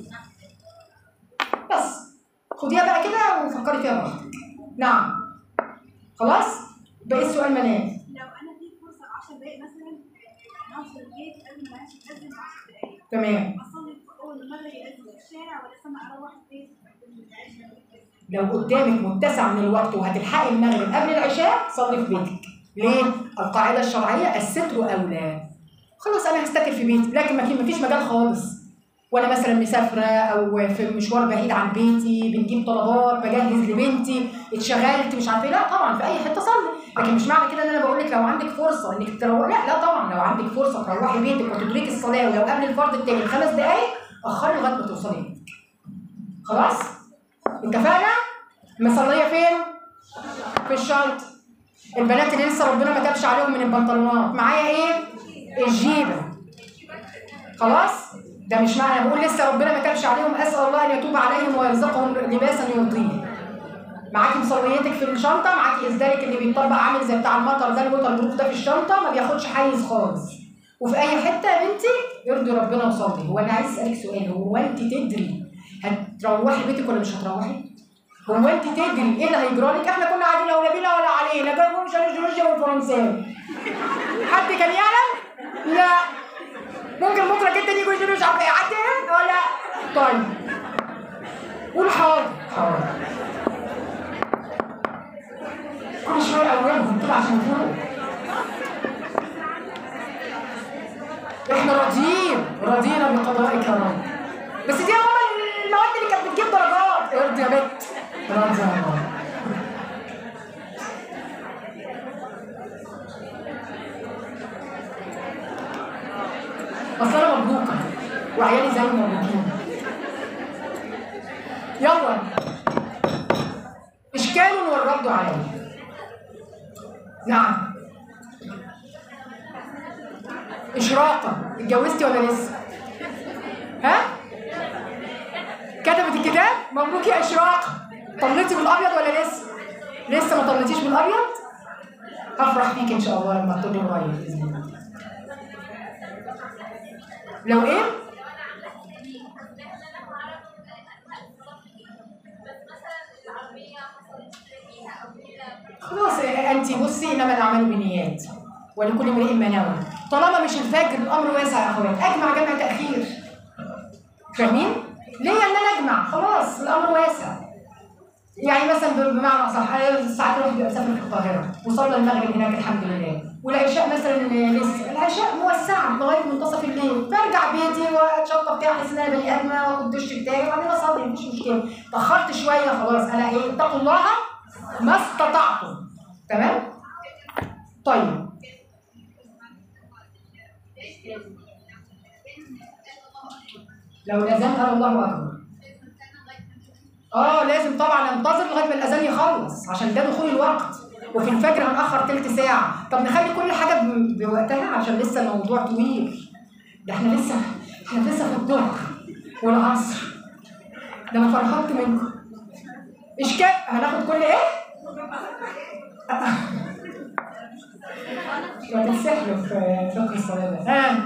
S1: بس خديها بقى كده وفكري فيها براحتك نعم خلاص بقى السؤال منال
S2: لو انا في فرصه 10 دقائق مثلا انا اوصل البيت قبل ما امشي لازم 10 دقائق
S1: تمام
S2: اصلي اول ما المغرب يأذن في الشارع ولا استنى اروح البيت العشاء
S1: لو قدامك متسع من الوقت وهتلحقي المغرب قبل العشاء صلي في بيتك ليه؟ القاعدة الشرعية الستر أولى خلاص أنا هستتر في بيتي لكن ما في- مفيش مجال خالص وأنا مثلا مسافرة أو في مشوار بعيد عن بيتي بنجيب طلبات بجهز لبنتي اتشغلت مش عارفة إيه لا طبعا في أي حتة صلي لكن مش معنى كده إن أنا بقول لك لو عندك فرصة إنك تروحي لا لا طبعا لو عندك فرصة تروحي بيتك وتدركي الصلاة ولو قبل الفرض التاني بخمس دقايق أخري لغاية ما توصلي بيتك خلاص؟ اتفقنا؟ مصلية فين؟ في الشنطة البنات اللي لسه ربنا ما تابش عليهم من البنطلونات معايا ايه؟ الجيبة خلاص؟ ده مش معنى أنا بقول لسه ربنا ما تابش عليهم اسال الله ان يتوب عليهم ويرزقهم لباسا يرضيه معاكي مصليتك في الشنطه معاكي اسدالك اللي بيتطبق عامل زي بتاع المطر ده الوتر بروف ده في الشنطه ما بياخدش حيز خالص وفي اي حته يا بنتي يرضي ربنا وصلي هو انا عايز اسالك سؤال هو انت تدري هتروحي بيتك ولا مش هتروحي؟ هو انت تدري ايه اللي هيجرى لك؟ احنا كنا قاعدين لا ولا بينا ولا علينا جابوا مش الجورجيا والفرنساوي. حد كان يعلم؟ لا. ممكن بكره جدا يجوا يقولوا مش عارف ايه حد ولا طيب. قول حاضر حاضر. كل شويه اولهم كده عشان يفوقوا. احنا راضيين راضينا بقضائك يا رب. بس دي هم المواد اللي كانت بتجيب درجات ارضي يا بت راضي يا رب. اصل انا مبروكه وعيالي زي مبروكين يلا اشكال والرد عليه نعم اشراقه اتجوزتي ولا لسه ها كتبت الكتاب مبروك يا اشراق طلتي بالابيض ولا لسه لسه ما طلتيش بالابيض هفرح بيك ان شاء الله لما تطلي قريب باذن الله لو ايه خلاص انت بصي انما الاعمال بالنيات ولكل امرئ ما نوى طالما مش الفجر الامر واسع يا اخوات اجمع جمع تاخير فاهمين؟ ليه ان انا اجمع خلاص الامر واسع يعني مثلا بمعنى اصح ساعات الواحد بيبقى مسافر في القاهره وصلى المغرب هناك الحمد لله والعشاء مثلا لسه العشاء موسعه لغايه منتصف الليل برجع بيتي واتشطب كده احس ان انا بني ادمه واخد الدش بتاعي وبعدين اصلي مفيش مشكله اتاخرت شويه خلاص انا ايه اتقوا الله ما استطعتم تمام؟ طيب لو الاذان قال الله اكبر اه لازم طبعا انتظر لغايه ما الاذان يخلص عشان ده دخول الوقت وفي الفجر هنأخر تلت ساعة طب نخلي كل حاجة ب- بوقتها عشان لسه الموضوع طويل ده احنا لسه احنا لسه في الظهر والعصر ده انا فرحت منكم اشكال هناخد كل ايه؟ وتتسحلوا في فقه الصلاة ده ها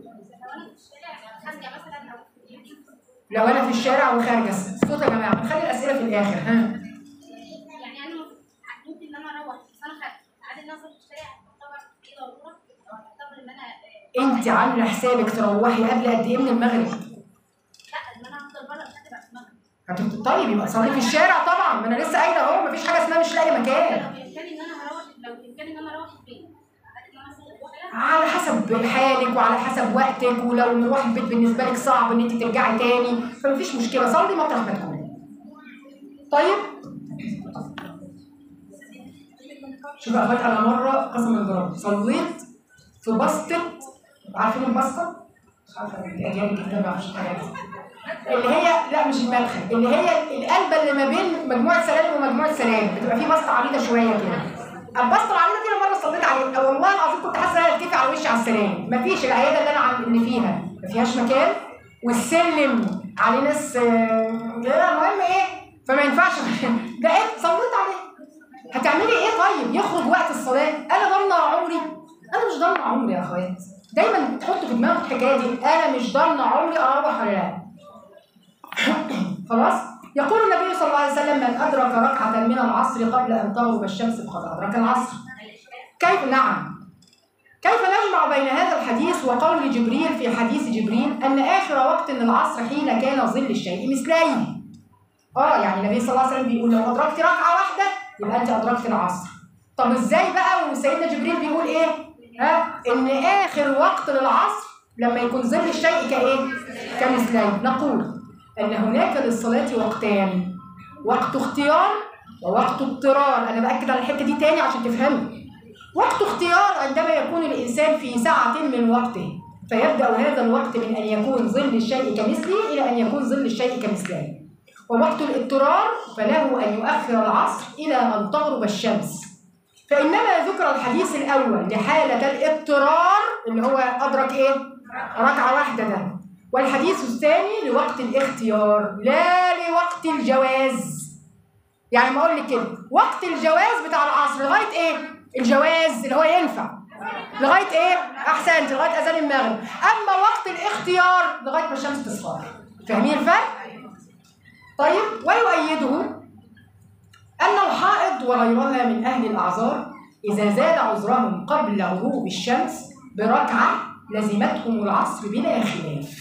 S1: لو انا في الشارع وخارجه صوت يا جماعه بنخلي الاسئله في الاخر ها
S3: يعني انا ممكن ان انا اروح بس انا خارج عادي ان انا اخرج في الشارع تعتبر دي ضروره او تعتبر ان انا آه،
S1: انت عامله حسابك تروحي قبل قد ايه من المغرب
S3: لا ان انا هفضل بره لحد بعد المغرب
S1: هتبقى طيب يبقى صلي في الشارع طبعا ما انا لسه قايله اهو مفيش حاجه اسمها مش لاقي مكان
S3: لو بامكاني ان انا هروح لو بامكاني ان انا اروح البيت عادي ان انا اصلي الضحى
S1: على حسب حالك وعلى حسب وقتك ولو مروح البيت بالنسبه لك صعب ان انت ترجعي تاني فمفيش مشكله صلي مطرح ما تكوني طيب شوف يا اخوات انا مره قسما بالله صليت في بسطه عارفين البسطه؟ مش عارفه الاجيال الجديده ما يعرفوش الحاجات دي. اللي هي لا مش المدخل اللي هي القلبه اللي ما بين مجموعه سلالم ومجموعه سلالم بتبقى في بسطه عريضه شويه كده البسطه العريضه دي انا مره صليت عليها والله العظيم كنت حاسه ان انا اتكفي على وشي على السلالم مفيش العياده اللي انا عم اللي فيها ما فيهاش مكان والسلم عليه ناس آه، لا المهم ايه فما ينفعش بقيت صليت عليه هتعملي ايه طيب يخرج وقت الصلاه انا ضامنه عمري انا مش ضامنه عمري يا اخوات دايما تحطوا في دماغك الحكايه دي انا مش ضامنه عمري اروح ولا لا خلاص يقول النبي صلى الله عليه وسلم من ادرك ركعه من العصر قبل ان تغرب الشمس فقد ادرك العصر كيف نعم كيف نجمع بين هذا الحديث وقول جبريل في حديث جبريل ان اخر وقت من العصر حين كان ظل الشيء مثليه اه يعني النبي صلى الله عليه وسلم بيقول لو ادركت ركعه واحده يبقى انت ادركت العصر طب ازاي بقى وسيدنا جبريل بيقول ايه ها ان اخر وقت للعصر لما يكون ظل الشيء كايه كمثليه نقول ان هناك للصلاه وقتان وقت اختيار ووقت اضطرار انا باكد على الحته دي تاني عشان تفهموا وقت اختيار عندما يكون الانسان في سعه من وقته فيبدا هذا الوقت من ان يكون ظل الشيء كمثله الى ان يكون ظل الشيء كمثله ووقت الاضطرار فله أن يؤخر العصر إلى أن تغرب الشمس فإنما ذكر الحديث الأول لحالة الاضطرار اللي هو أدرك إيه؟ ركعة واحدة ده والحديث الثاني لوقت الاختيار لا لوقت الجواز يعني ما أقول لك كده وقت الجواز بتاع العصر لغاية إيه؟ الجواز اللي هو ينفع لغاية إيه؟ أحسنت لغاية أذان المغرب أما وقت الاختيار لغاية ما الشمس تصفر فاهمين الفرق؟ طيب ويؤيده أن الحائض وغيرها من أهل الأعذار إذا زاد عذرهم قبل غروب الشمس بركعة لزمتهم العصر بلا خلاف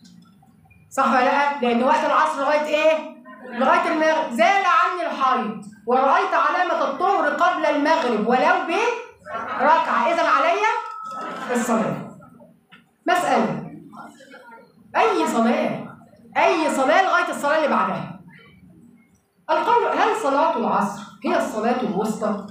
S1: صح ولا لا؟ لأن وقت العصر لغاية إيه؟ لغاية المغرب زال عني الحيض ورأيت علامة الطهر قبل المغرب ولو بركعة إذا علي الصلاة مسألة أي صلاة أي صلاة لغاية الصلاة اللي بعدها القول هل صلاة العصر هي الصلاة الوسطى؟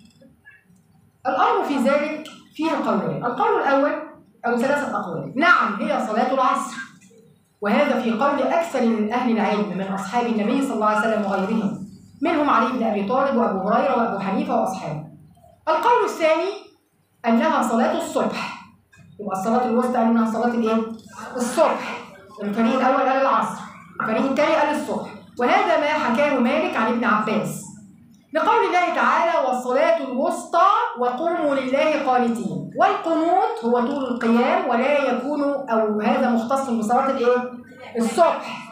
S1: الأمر في ذلك فيه قولين القول الأول أو ثلاثة أقوال نعم هي صلاة العصر وهذا في قول أكثر من أهل العلم من أصحاب النبي صلى الله عليه وسلم وغيرهم منهم علي بن أبي طالب وأبو هريرة وأبو حنيفة وأصحابه القول الثاني أنها صلاة الصبح يبقى الصلاة الوسطى قال إنها صلاة الإيه؟ الصبح الفريق الأول قال العصر الفريق الثاني قال الصبح وهذا ما حكاه مالك عن ابن عباس لقول الله تعالى والصلاة الوسطى وقوموا لله قانتين والقنوت هو طول القيام ولا يكون أو هذا مختص بصلاة الإيه؟ الصبح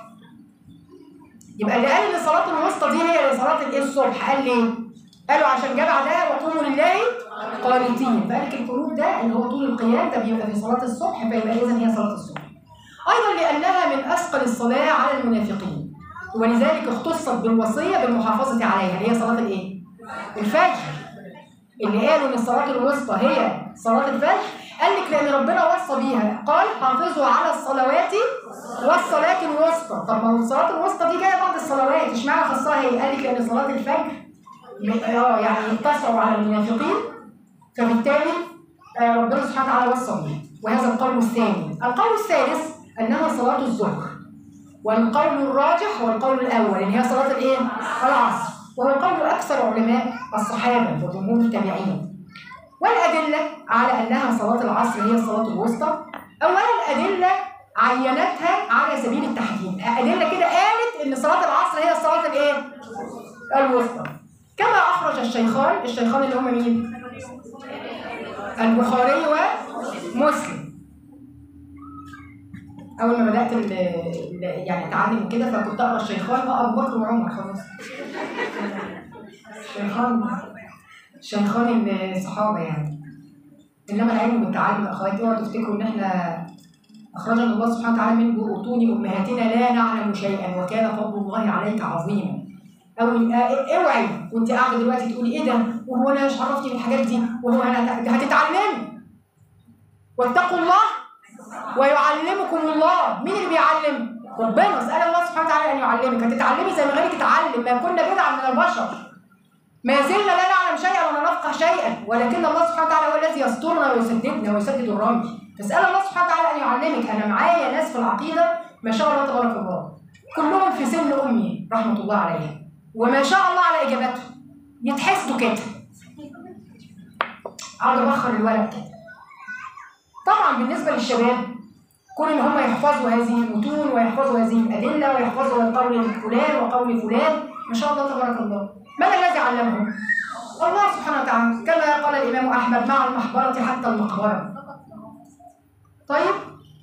S1: يبقى اللي قال ان الصلاة الوسطى دي هي صلاة الإيه الصبح قال ليه؟ قالوا عشان جاب بعدها وقوموا لله قانتين فقال لك القنوت ده اللي هو طول القيام ده بيبقى في صلاة الصبح فيبقى إذا هي صلاة الصبح أيضا لأنها من أثقل الصلاة على المنافقين ولذلك اختصت بالوصية بالمحافظة عليها اللي هي صلاة الإيه؟ الفجر اللي قالوا إن الصلاة الوسطى هي صلاة الفجر قال لك لأن ربنا وصى بيها قال حافظوا على الصلوات والصلاة الوسطى طب ما هو الصلاة الوسطى دي جاية بعد الصلوات اشمعنى خصها هي؟ قال لك لأن صلاة الفجر اه يعني اتسعوا على المنافقين فبالتالي آه، ربنا سبحانه وتعالى وصى بيها وهذا القول الثاني القول الثالث أنها صلاة الظهر والقول الراجح هو القول الأول اللي هي صلاة الإيه؟ العصر وهو قول أكثر علماء الصحابة وجمهور التابعين والأدلة على أنها صلاة العصر هي الصلاة الوسطى أولا الأدلة عينتها على سبيل التحديد أدلة كده قالت إن صلاة العصر هي الصلاة الإيه؟ الوسطى كما أخرج الشيخان الشيخان اللي هم مين؟ البخاري ومسلم اول ما بدات ال ال- يعني اتعلم كده فكنت اقرا الشيخان اه ابو بكر وعمر خلاص الشيخان شيخان الصحابه يعني انما العلم بالتعلم يا اخواتي اوعوا تفتكروا ان احنا اخرجنا الله سبحانه وتعالى من بطون امهاتنا لا نعلم شيئا وكان فضل الله عليك عظيما او آه، اوعي وانت قاعده دلوقتي تقولي ايه ده وهو انا مش عرفتي الحاجات دي وهو انا ده هتتعلمي واتقوا الله ويعلمكم الله مين اللي بيعلم ربنا اسال الله سبحانه وتعالى ان يعلمك هتتعلمي زي ما غيرك اتعلم ما كنا بدعا من البشر ما زلنا لا نعلم شيئا ولا نفقه شيئا ولكن الله سبحانه وتعالى هو الذي يسترنا ويسددنا ويسدد الرمي فاسال الله سبحانه وتعالى ان يعلمك انا معايا ناس في العقيده ما شاء الله تبارك الله كلهم في سن امي رحمه الله عليها وما شاء الله على اجابتهم يتحسدوا كده اقعد ابخر الولد كده طبعا بالنسبه للشباب كون ان هم يحفظوا هذه المتون ويحفظوا هذه الادله ويحفظوا قول فلان وقول فلان ما شاء الله تبارك الله من الذي علمهم؟ الله سبحانه وتعالى كما قال الامام احمد مع المحبره حتى المقبره طيب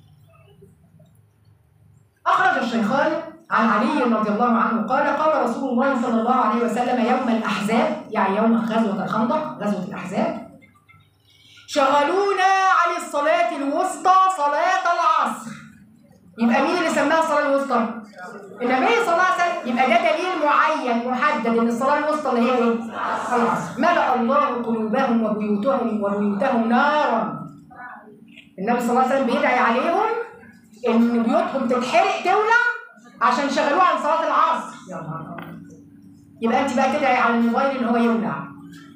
S1: اخرج الشيخان عن علي رضي الله عنه قال قال رسول الله صلى الله عليه وسلم يوم الاحزاب يعني يوم غزوه الخندق غزوه الاحزاب شغلونا عن الصلاة الوسطى صلاة العصر يبقى مين اللي سماها الصلاة الوسطى؟ النبي صلى الله عليه وسلم يبقى ده دليل معين محدد ان الصلاة الوسطى اللي هي ايه؟ العصر ملأ الله قلوبهم وبيوتهم وبيوتهم نارا النبي صلى الله عليه وسلم بيدعي عليهم ان بيوتهم تتحرق تولع عشان شغلوها عن صلاة العصر يا نهار أبيض. يبقى انت بقى تدعي على الموبايل ان هو يولع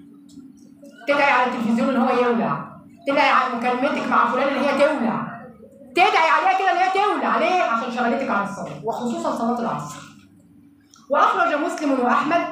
S1: تدعي على التلفزيون ان هو يولع تدعي على مكالمتك مع فلان ان هي تولع تدعي عليها كده ان هي تولع ليه عشان شغلتك عن الصلاه وخصوصا صلاه العصر واخرج مسلم واحمد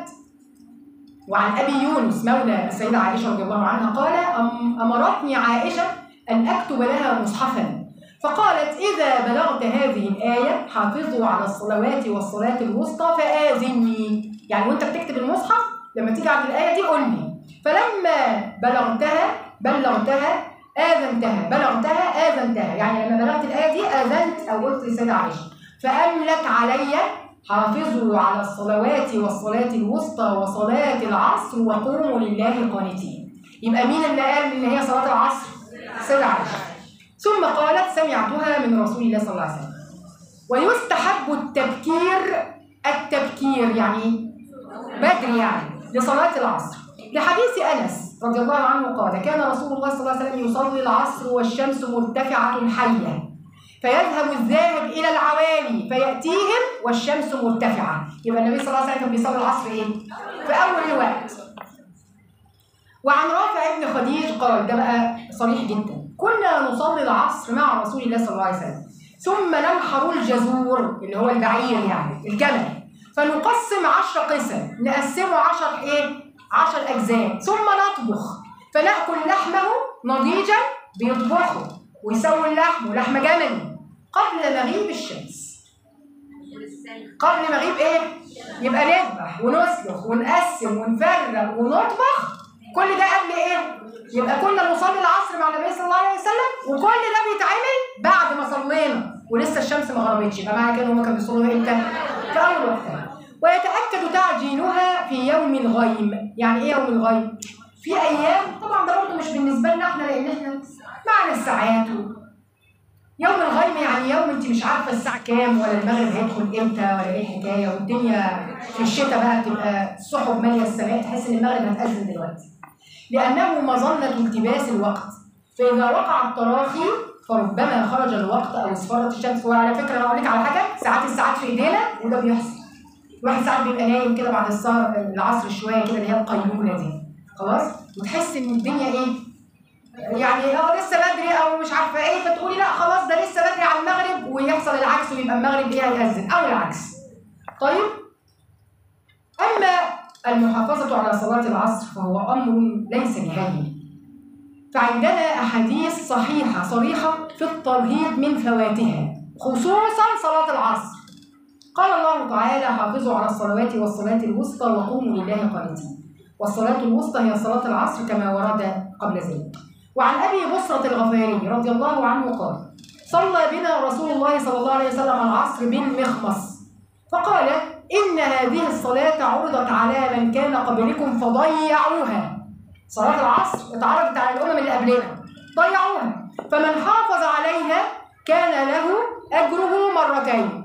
S1: وعن ابي يونس مولى السيده عائشه رضي الله عنها قال أم امرتني عائشه ان اكتب لها مصحفا فقالت اذا بلغت هذه الايه حافظوا على الصلوات والصلاه الوسطى فاذني يعني وانت بتكتب المصحف لما تيجي عند الايه دي قول لي فلما بلغتها بلغتها آذنتها بلغتها آذنتها يعني لما بلغت الآية دي آذنت أو قلت للسيدة عائشة فأملك علي حافظوا على الصلوات والصلاة الوسطى وصلاة العصر وقوموا لله قانتين يبقى مين اللي قال إن هي صلاة العصر؟ السيدة عائشة ثم قالت سمعتها من رسول الله صلى الله عليه وسلم ويستحب التبكير التبكير يعني بدري يعني لصلاة العصر لحديث أنس رضي الله عنه قال كان رسول الله صلى الله عليه وسلم يصلي العصر والشمس مرتفعة حية فيذهب الذاهب إلى العوالي فيأتيهم والشمس مرتفعة يبقى النبي صلى الله عليه وسلم كان بيصلي العصر إيه؟ في أول الوقت وعن رافع بن خديج قال ده بقى صريح جدا كنا نصلي العصر مع رسول الله صلى الله عليه وسلم ثم ننحر الجزور اللي هو البعير يعني الجمل فنقسم عشر قسم نقسمه عشر ايه عشر اجزاء ثم نطبخ فناكل لحمه نضيجا بيطبخه ويسوي اللحم ولحم جملي قبل مغيب الشمس قبل مغيب ايه يبقى نذبح ونسلخ ونقسم ونفرغ ونطبخ كل ده قبل ايه يبقى كنا نصلي العصر مع النبي صلى الله عليه وسلم وكل ده بيتعمل بعد ما صلينا ولسه الشمس ما غربتش يبقى معنى كده ان هم كانوا بيصلوا امتى في اول وقتها ويتاكد تعجينها في يوم الغيم يعني ايه يوم الغيم في ايام طبعا ده برضه مش بالنسبه لنا احنا لان احنا معنا الساعات و... يوم الغيم يعني يوم انت مش عارفه الساعه كام ولا المغرب هيدخل امتى ولا ايه الحكايه والدنيا في الشتاء بقى تبقى السحب ماليه السماء تحس ان المغرب هتأذن دلوقتي لانه مظنه التباس الوقت فاذا وقع التراخي فربما خرج الوقت او اصفرت الشمس وعلى فكره انا اقول لك على حاجه ساعات الساعات في ايدينا وده بيحصل الواحد ساعات بيبقى نايم كده بعد السهر العصر شويه كده اللي هي القيلوله دي خلاص وتحس ان الدنيا ايه يعني اه لسه بدري او مش عارفه ايه فتقولي لا خلاص ده لسه بدري على المغرب ويحصل العكس ويبقى المغرب ايه هيأذن او العكس طيب اما المحافظة على صلاة العصر فهو أمر ليس بهين فعندنا أحاديث صحيحة صريحة في الترهيب من فواتها خصوصا صلاة العصر قال الله تعالى حافظوا على الصلوات والصلاة الوسطى وقوموا لله قانتين والصلاة الوسطى هي صلاة العصر كما ورد قبل ذلك وعن أبي بصرة الغفاري رضي الله عنه قال صلى بنا رسول الله صلى الله عليه وسلم العصر بالمخمص فقال إن هذه الصلاة عرضت على من كان قبلكم فضيعوها صلاة العصر اتعرضت على الأمم اللي قبلنا ضيعوها فمن حافظ عليها كان له أجره مرتين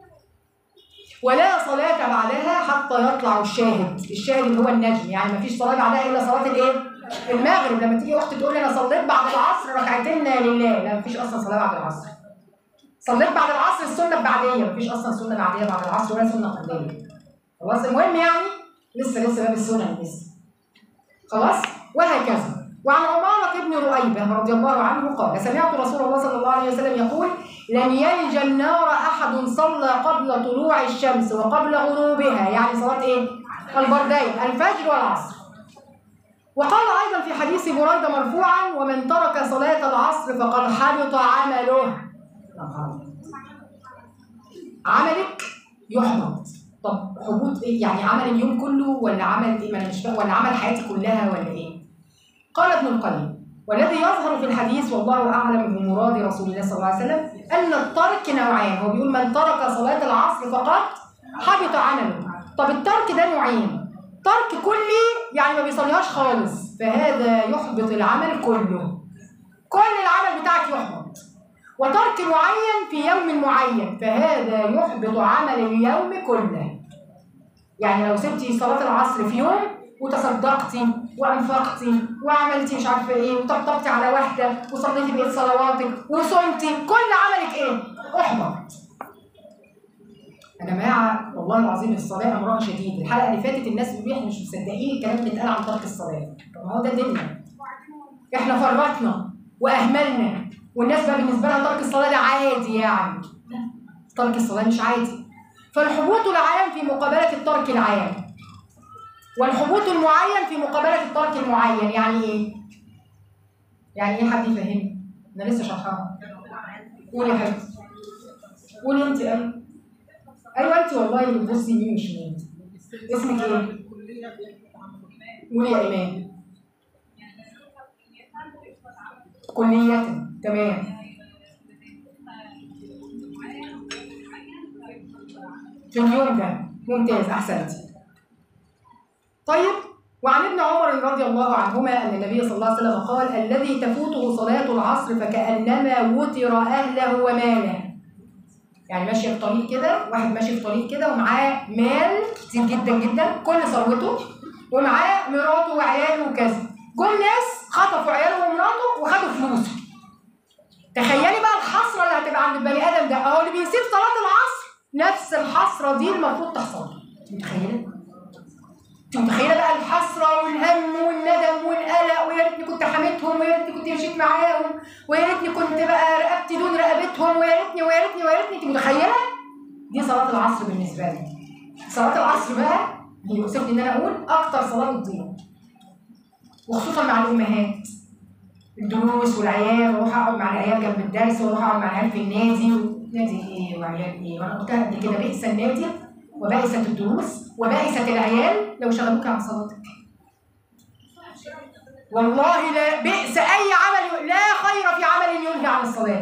S1: ولا صلاة بعدها حتى يطلع الشاهد الشاهد اللي هو النجم يعني ما فيش صلاة بعدها إلا صلاة الإيه؟ المغرب لما تيجي أختي تقول لي أنا صليت بعد العصر ركعتين لله لا ما فيش أصلا صلاة بعد العصر صليت بعد العصر السنة البعدية ما فيش أصلا سنة بعدية بعد العصر ولا سنة قبلية خلاص المهم يعني لسه لسه باب السنن لسه خلاص وهكذا وعن عمارة بن رؤيبة رضي الله عنه قال سمعت رسول الله صلى الله عليه وسلم يقول لن يلج النار أحد صلى قبل طلوع الشمس وقبل غروبها يعني صلاة إيه؟ البردين الفجر والعصر وقال أيضا في حديث بريدة مرفوعا ومن ترك صلاة العصر فقد حبط عمله عملك يحبط طب حبوط ايه يعني عمل اليوم كله ولا عمل ايه ما انا مش فاهم ولا عمل حياتي كلها ولا ايه قال ابن القيم والذي يظهر في الحديث والله اعلم بمراد رسول الله صلى الله عليه وسلم ان الترك نوعين هو بيقول من ترك صلاه العصر فقد حبط عمله طب الترك ده نوعين ترك كلي يعني ما بيصليهاش خالص فهذا يحبط العمل كله كل العمل بتاعك يحبط وترك معين في يوم معين فهذا يحبط عمل اليوم كله يعني لو سبتي صلاة العصر في يوم وتصدقتي وانفقتي وعملتي مش عارفه ايه وطبطبتي على واحده وصليتي بقيه صلواتك وصمتي كل عملك ايه؟ احبط. يا جماعه والله العظيم الصلاه امرها شديد، الحلقه اللي فاتت الناس بيقولوا احنا مش مصدقين الكلام اللي اتقال عن ترك الصلاه. طب ما هو ده ديننا. احنا فرطنا واهملنا والناس بقى بالنسبه لها ترك الصلاه ده عادي يعني. لا ترك الصلاه مش عادي. فالحبوط العام في مقابله الترك العام. والحبوط المعين في مقابله الترك المعين يعني ايه؟ يعني ايه حد يفهمني؟ انا لسه شرحها. قولي يا حبيبتي. قولي انت ايوه. ايوه انت والله اللي بتبصي يمين وشمال. اسمك ايه؟ قولي يا ايمان. كلية تمام. في اليوم ده ممتاز احسنت. طيب وعن ابن عمر رضي الله عنهما ان النبي صلى الله عليه وسلم قال الذي تفوته صلاه العصر فكانما وتر اهله وماله يعني ماشيه في طريق كده واحد ماشي في طريق كده ومعاه مال كتير جدا جدا كل ثروته ومعاه مراته وعياله وكذا جم ناس خطفوا عياله ومراته وخدوا فلوسه تخيلي بقى الحسره اللي هتبقى عند البني ادم ده اهو اللي بيسيب صلاه العصر نفس الحسره دي المفروض تحصل انت متخيله؟ انت متخيله بقى الحسره والهم والندم والقلق ويا ريتني كنت حميتهم ويا ريتني كنت مشيت معاهم ويا ريتني كنت بقى رقبتي دون رقبتهم ويا ريتني ويا ريتني ويا ريتني انت متخيله؟ دي صلاه العصر بالنسبه لي. صلاه العصر بقى هي يؤسفني ان انا اقول اكتر صلاه بتضيع. وخصوصا مع الامهات. الدروس والعيال واروح اقعد مع العيال جنب الدرس واروح اقعد مع العيال في النادي نادي ايه وعيال ايه وانا قلتها قبل كده بئس النادي وبائسة الدروس وبائسة العيال لو شغلوك عن صلاتك والله لا بئس أي عمل لا خير في عمل ينهي عن الصلاة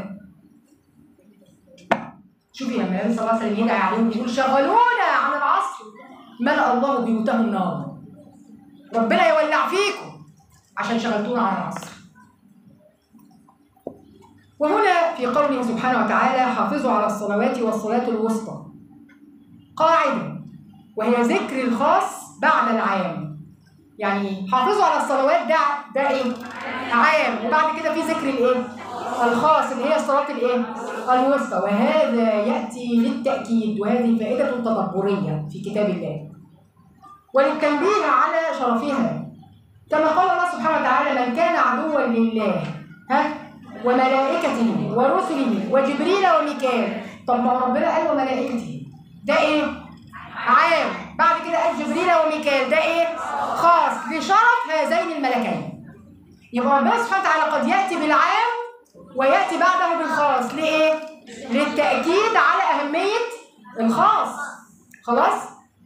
S1: شوفي لما النبي صلى الله عليه وسلم يدعي عليهم يقول شغلونا عن العصر ملأ الله بيوتهم نارا ربنا يولع فيكم عشان شغلتونا عن العصر وهنا في قوله سبحانه وتعالى حافظوا على الصلوات والصلاة الوسطى قاعدة وهي ذكر الخاص بعد العام يعني حافظوا على الصلوات ده ده ايه؟ عام وبعد كده في ذكر الايه؟ الخاص اللي هي الصلاة الايه؟ الوسطى وهذا يأتي للتأكيد وهذه فائدة تدبرية في كتاب الله وللتنبيه على شرفها كما قال الله سبحانه وتعالى من كان عدوا لله ها وملائكته ورسله وجبريل وميكال طب ما ربنا قال وملائكته ده ايه؟ عام بعد كده قال جبريل وميكال ده ايه خاص لشرف هذين الملكين يبقى ربنا سبحانه وتعالى قد ياتي بالعام وياتي بعده بالخاص لايه للتاكيد على اهميه الخاص خلاص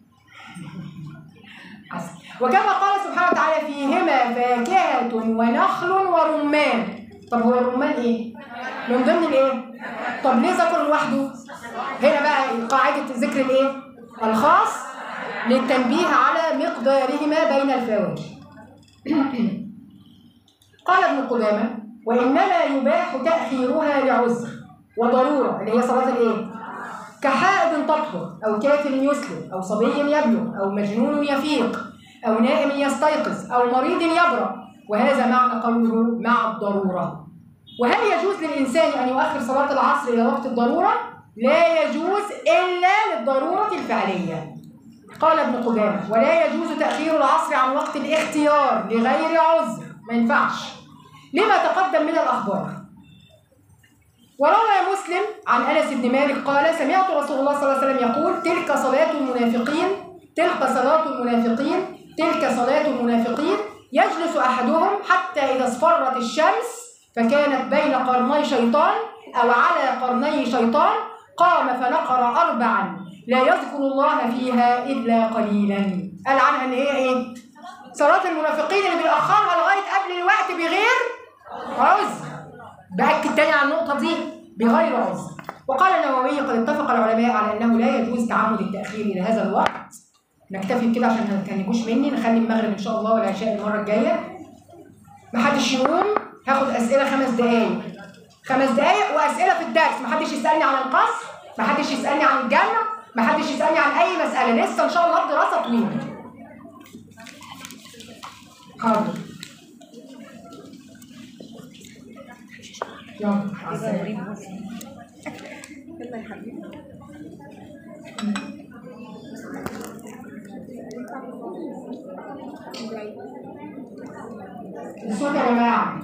S1: حسن. وكما قال سبحانه وتعالى فيهما فاكهة ونخل ورمان طب هو الرمان ايه؟ من ضمن الايه؟ طب ليه ذكر لوحده؟ هنا بقى قاعدة ذكر الايه؟ الخاص للتنبيه على مقدارهما بين الفواكه قال ابن قدامة وإنما يباح تأخيرها لعذر وضرورة اللي هي صلاة الايه؟ كحائض تطهر أو كافر يسلم أو صبي يبلغ أو مجنون يفيق أو نائم يستيقظ أو مريض يبرأ وهذا معنى قوله مع الضرورة وهل يجوز للإنسان أن يؤخر صلاة العصر إلى وقت الضرورة؟ لا يجوز إلا للضرورة الفعلية قال ابن قدامة ولا يجوز تأخير العصر عن وقت الاختيار لغير عذر ما ينفعش لما تقدم من الأخبار وروى مسلم عن انس بن مالك قال سمعت رسول الله صلى الله عليه وسلم يقول تلك صلاه المنافقين تلك صلاه المنافقين تلك صلاه المنافقين يجلس احدهم حتى اذا اصفرت الشمس فكانت بين قرني شيطان او على قرني شيطان قام فنقر اربعا لا يذكر الله فيها الا قليلا قال عنها ان هي ايه صلاه المنافقين اللي بيأخرها لغايه قبل الوقت بغير عذر بأكد تاني على النقطة دي بغير عذر وقال النووي قد اتفق العلماء على أنه لا يجوز تعمد التأخير إلى هذا الوقت نكتفي بكده عشان ما تتكلموش مني نخلي المغرب إن شاء الله والعشاء المرة الجاية محدش يقوم هاخد أسئلة خمس دقايق خمس دقايق وأسئلة في الدرس محدش يسألني عن القصر محدش يسألني عن الجنة محدش يسألني عن أي مسألة لسه إن شاء الله الدراسة طويلة حاضر يلا مع السلامة الصوت يا جماعة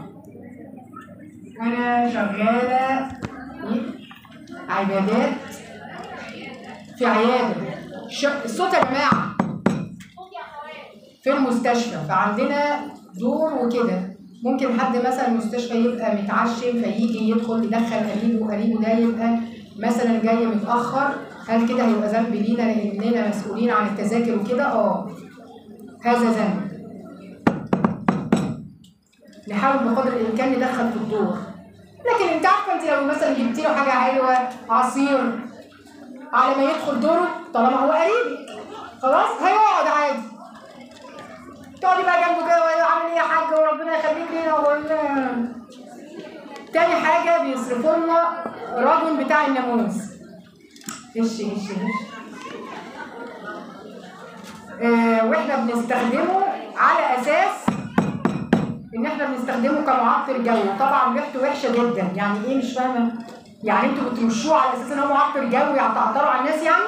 S1: أنا شغالة عيادات في عيادة ش- الصوت يا جماعة في المستشفى فعندنا دور وكده ممكن حد مثلا المستشفى يبقى متعشم فيجي يدخل يدخل قريبه قريبه ده يبقى مثلا جاي متأخر هل كده هيبقى ذنب لينا لأننا مسؤولين عن التذاكر وكده؟ اه هذا ذنب نحاول بقدر الإمكان ندخل في الدور لكن انت عارفه انت لو مثلا جبتي له حاجه حلوه عصير على ما يدخل دوره طالما هو قريبك خلاص هيقعد عادي تقعدي بقى جنبه كده وهي عامل ايه يا حاج وربنا يخليك لينا ولا تاني حاجه بيصرفوا لنا رجل بتاع الناموس هش هش هش آه واحنا بنستخدمه على اساس ان احنا بنستخدمه كمعطر جو طبعا ريحته وحشه جدا يعني ايه مش فاهمه يعني انتوا بترشوه على اساس ان هو معطر جو تعطروا على الناس يعني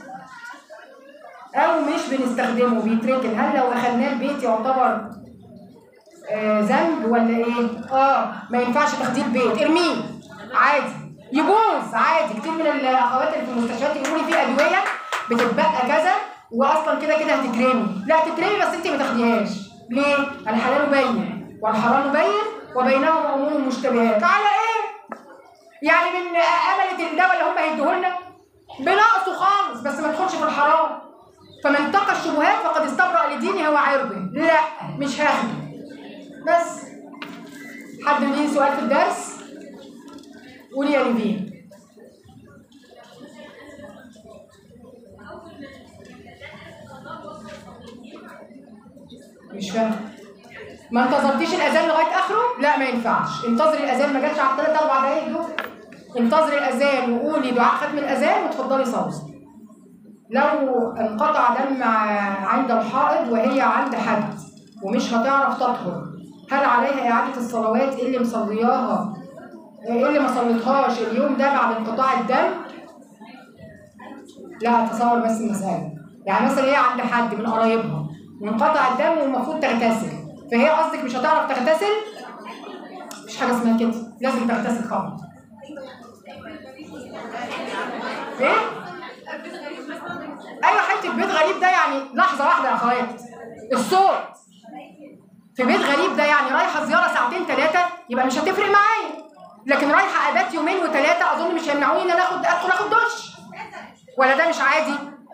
S1: او مش بنستخدمه بيتركن هل لو اخدناه البيت يعتبر آه ذنب ولا ايه اه ما ينفعش تاخديه البيت ارميه عادي يجوز عادي كتير من الاخوات اللي في المستشفيات يقولوا لي في ادويه بتتبقى كذا واصلا كده كده هتترمي لا تترمي بس انت ما تاخديهاش ليه الحلال بين والحرام بين وبينهما امور مشتبهات على ايه يعني من امله الدواء اللي هم هيدوه لنا بنقصه خالص بس ما تدخلش في الحرام فمن اتقى الشبهات فقد استبرأ لدينه وعرضه لا مش هاخده بس حد ليه سؤال في الدرس قولي يا ليفين مش فاهم ما انتظرتيش الاذان لغايه اخره لا ما ينفعش انتظري الاذان ما جاتش على الثلاث اربع دقايق دول انتظري الاذان وقولي دعاء ختم الاذان وتفضلي صوت لو انقطع دم عند الحائض وهي عند حد ومش هتعرف تطهر هل عليها اعاده الصلوات اللي مصلياها اللي ما صليتهاش اليوم ده بعد انقطاع الدم لا تصور بس المساله يعني مثلا هي عند حد من قرايبها وانقطع الدم والمفروض تغتسل فهي قصدك مش هتعرف تغتسل مش حاجه اسمها كده لازم تغتسل طبعا ايه ايوه حته بيت غريب ده يعني لحظه واحده يا اخوات الصوت في بيت غريب ده يعني رايحه زياره ساعتين ثلاثه يبقى مش هتفرق معايا لكن رايحه ابات يومين وثلاثه اظن مش هيمنعوني ان انا اخد ادخل اخد دش ولا ده مش عادي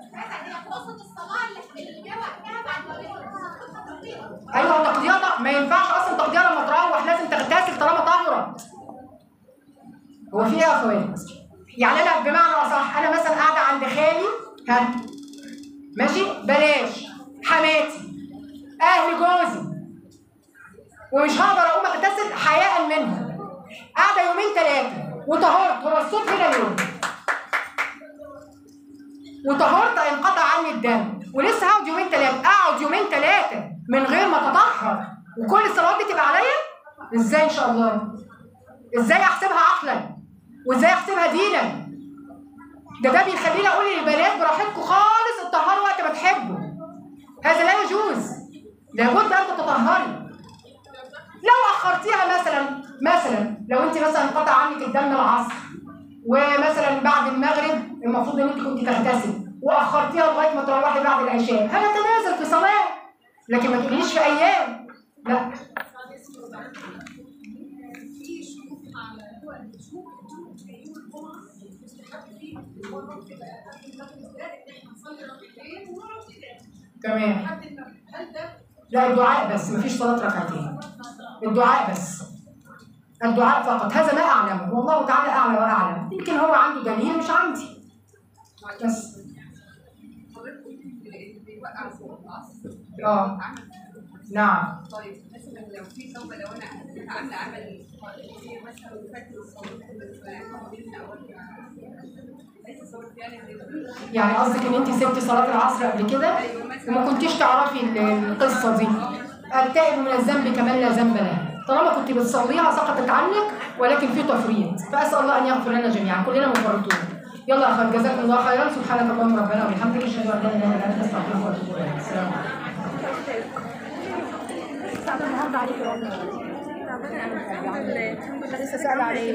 S1: ايوه تقضيها ما ينفعش اصلا تقضيها لما تروح لازم تغتسل طالما طهرت هو في ايه يا اخوات يعني انا بمعنى اصح انا مثلا قاعده عند خالي ها ماشي بلاش حماتي اهل جوزي ومش هقدر اقوم اغتسل حياء منهم قاعده يومين ثلاثه وطهرت هو الصوت هنا اليوم وطهرت انقطع عني الدم ولسه هقعد يومين ثلاثه اقعد يومين ثلاثه من غير ما اتطهر وكل الصلوات دي تبقى عليا ازاي ان شاء الله ازاي احسبها عقلا وازاي احسبها دينا ده ده بيخليني اقول للبنات براحتكم خالص اتطهروا وقت ما تحبوا هذا لا يجوز لابد ان تتطهري لو اخرتيها مثلا مثلا لو انت مثلا انقطع عنك الدم العصر ومثلا بعد المغرب المفروض ان انت كنت تغتسل واخرتيها لغايه ما تروحي بعد العشاء هنتنازل في صلاه لكن ما تقوليش في ايام لا
S2: في شروط على هو الشروط الشروط في يوم الجمعه مستحب فيه المره بتبقى قبل المغرب بالذات ان احنا نصلي ركعتين ونقعد كده
S1: تمام
S2: لحد المغرب هل ده
S1: لا الدعاء بس مفيش صلاه ركعتين الدعاء بس الدعاء فقط هذا ما اعلمه والله تعالى اعلى واعلم يمكن هو عنده دليل مش عندي بس
S2: حضرتك اللي بيوقع صوت العصر
S1: اه نعم
S2: طيب مثلا لو في توبه لو انا عامله عمل هي مثلا فاتت الصلاه بس منها او ليس صوت يعني
S1: يعني قصدك ان انت سبتي صلاه العصر قبل كده وما كنتيش تعرفي ال- القصه دي التائب من الذنب كمن لا ذنب له طالما كنت بتصليها سقطت عنك ولكن في تفريط فاسال الله ان يغفر لنا جميعا كلنا مفرطون يلا يا اخوات جزاكم الله خيرا سبحانك اللهم ربنا وبحمدك اشهد ان لا اله الا انت استغفرك واتوب اليك السلام عليكم
S4: الحمد لله لسه سأل عليه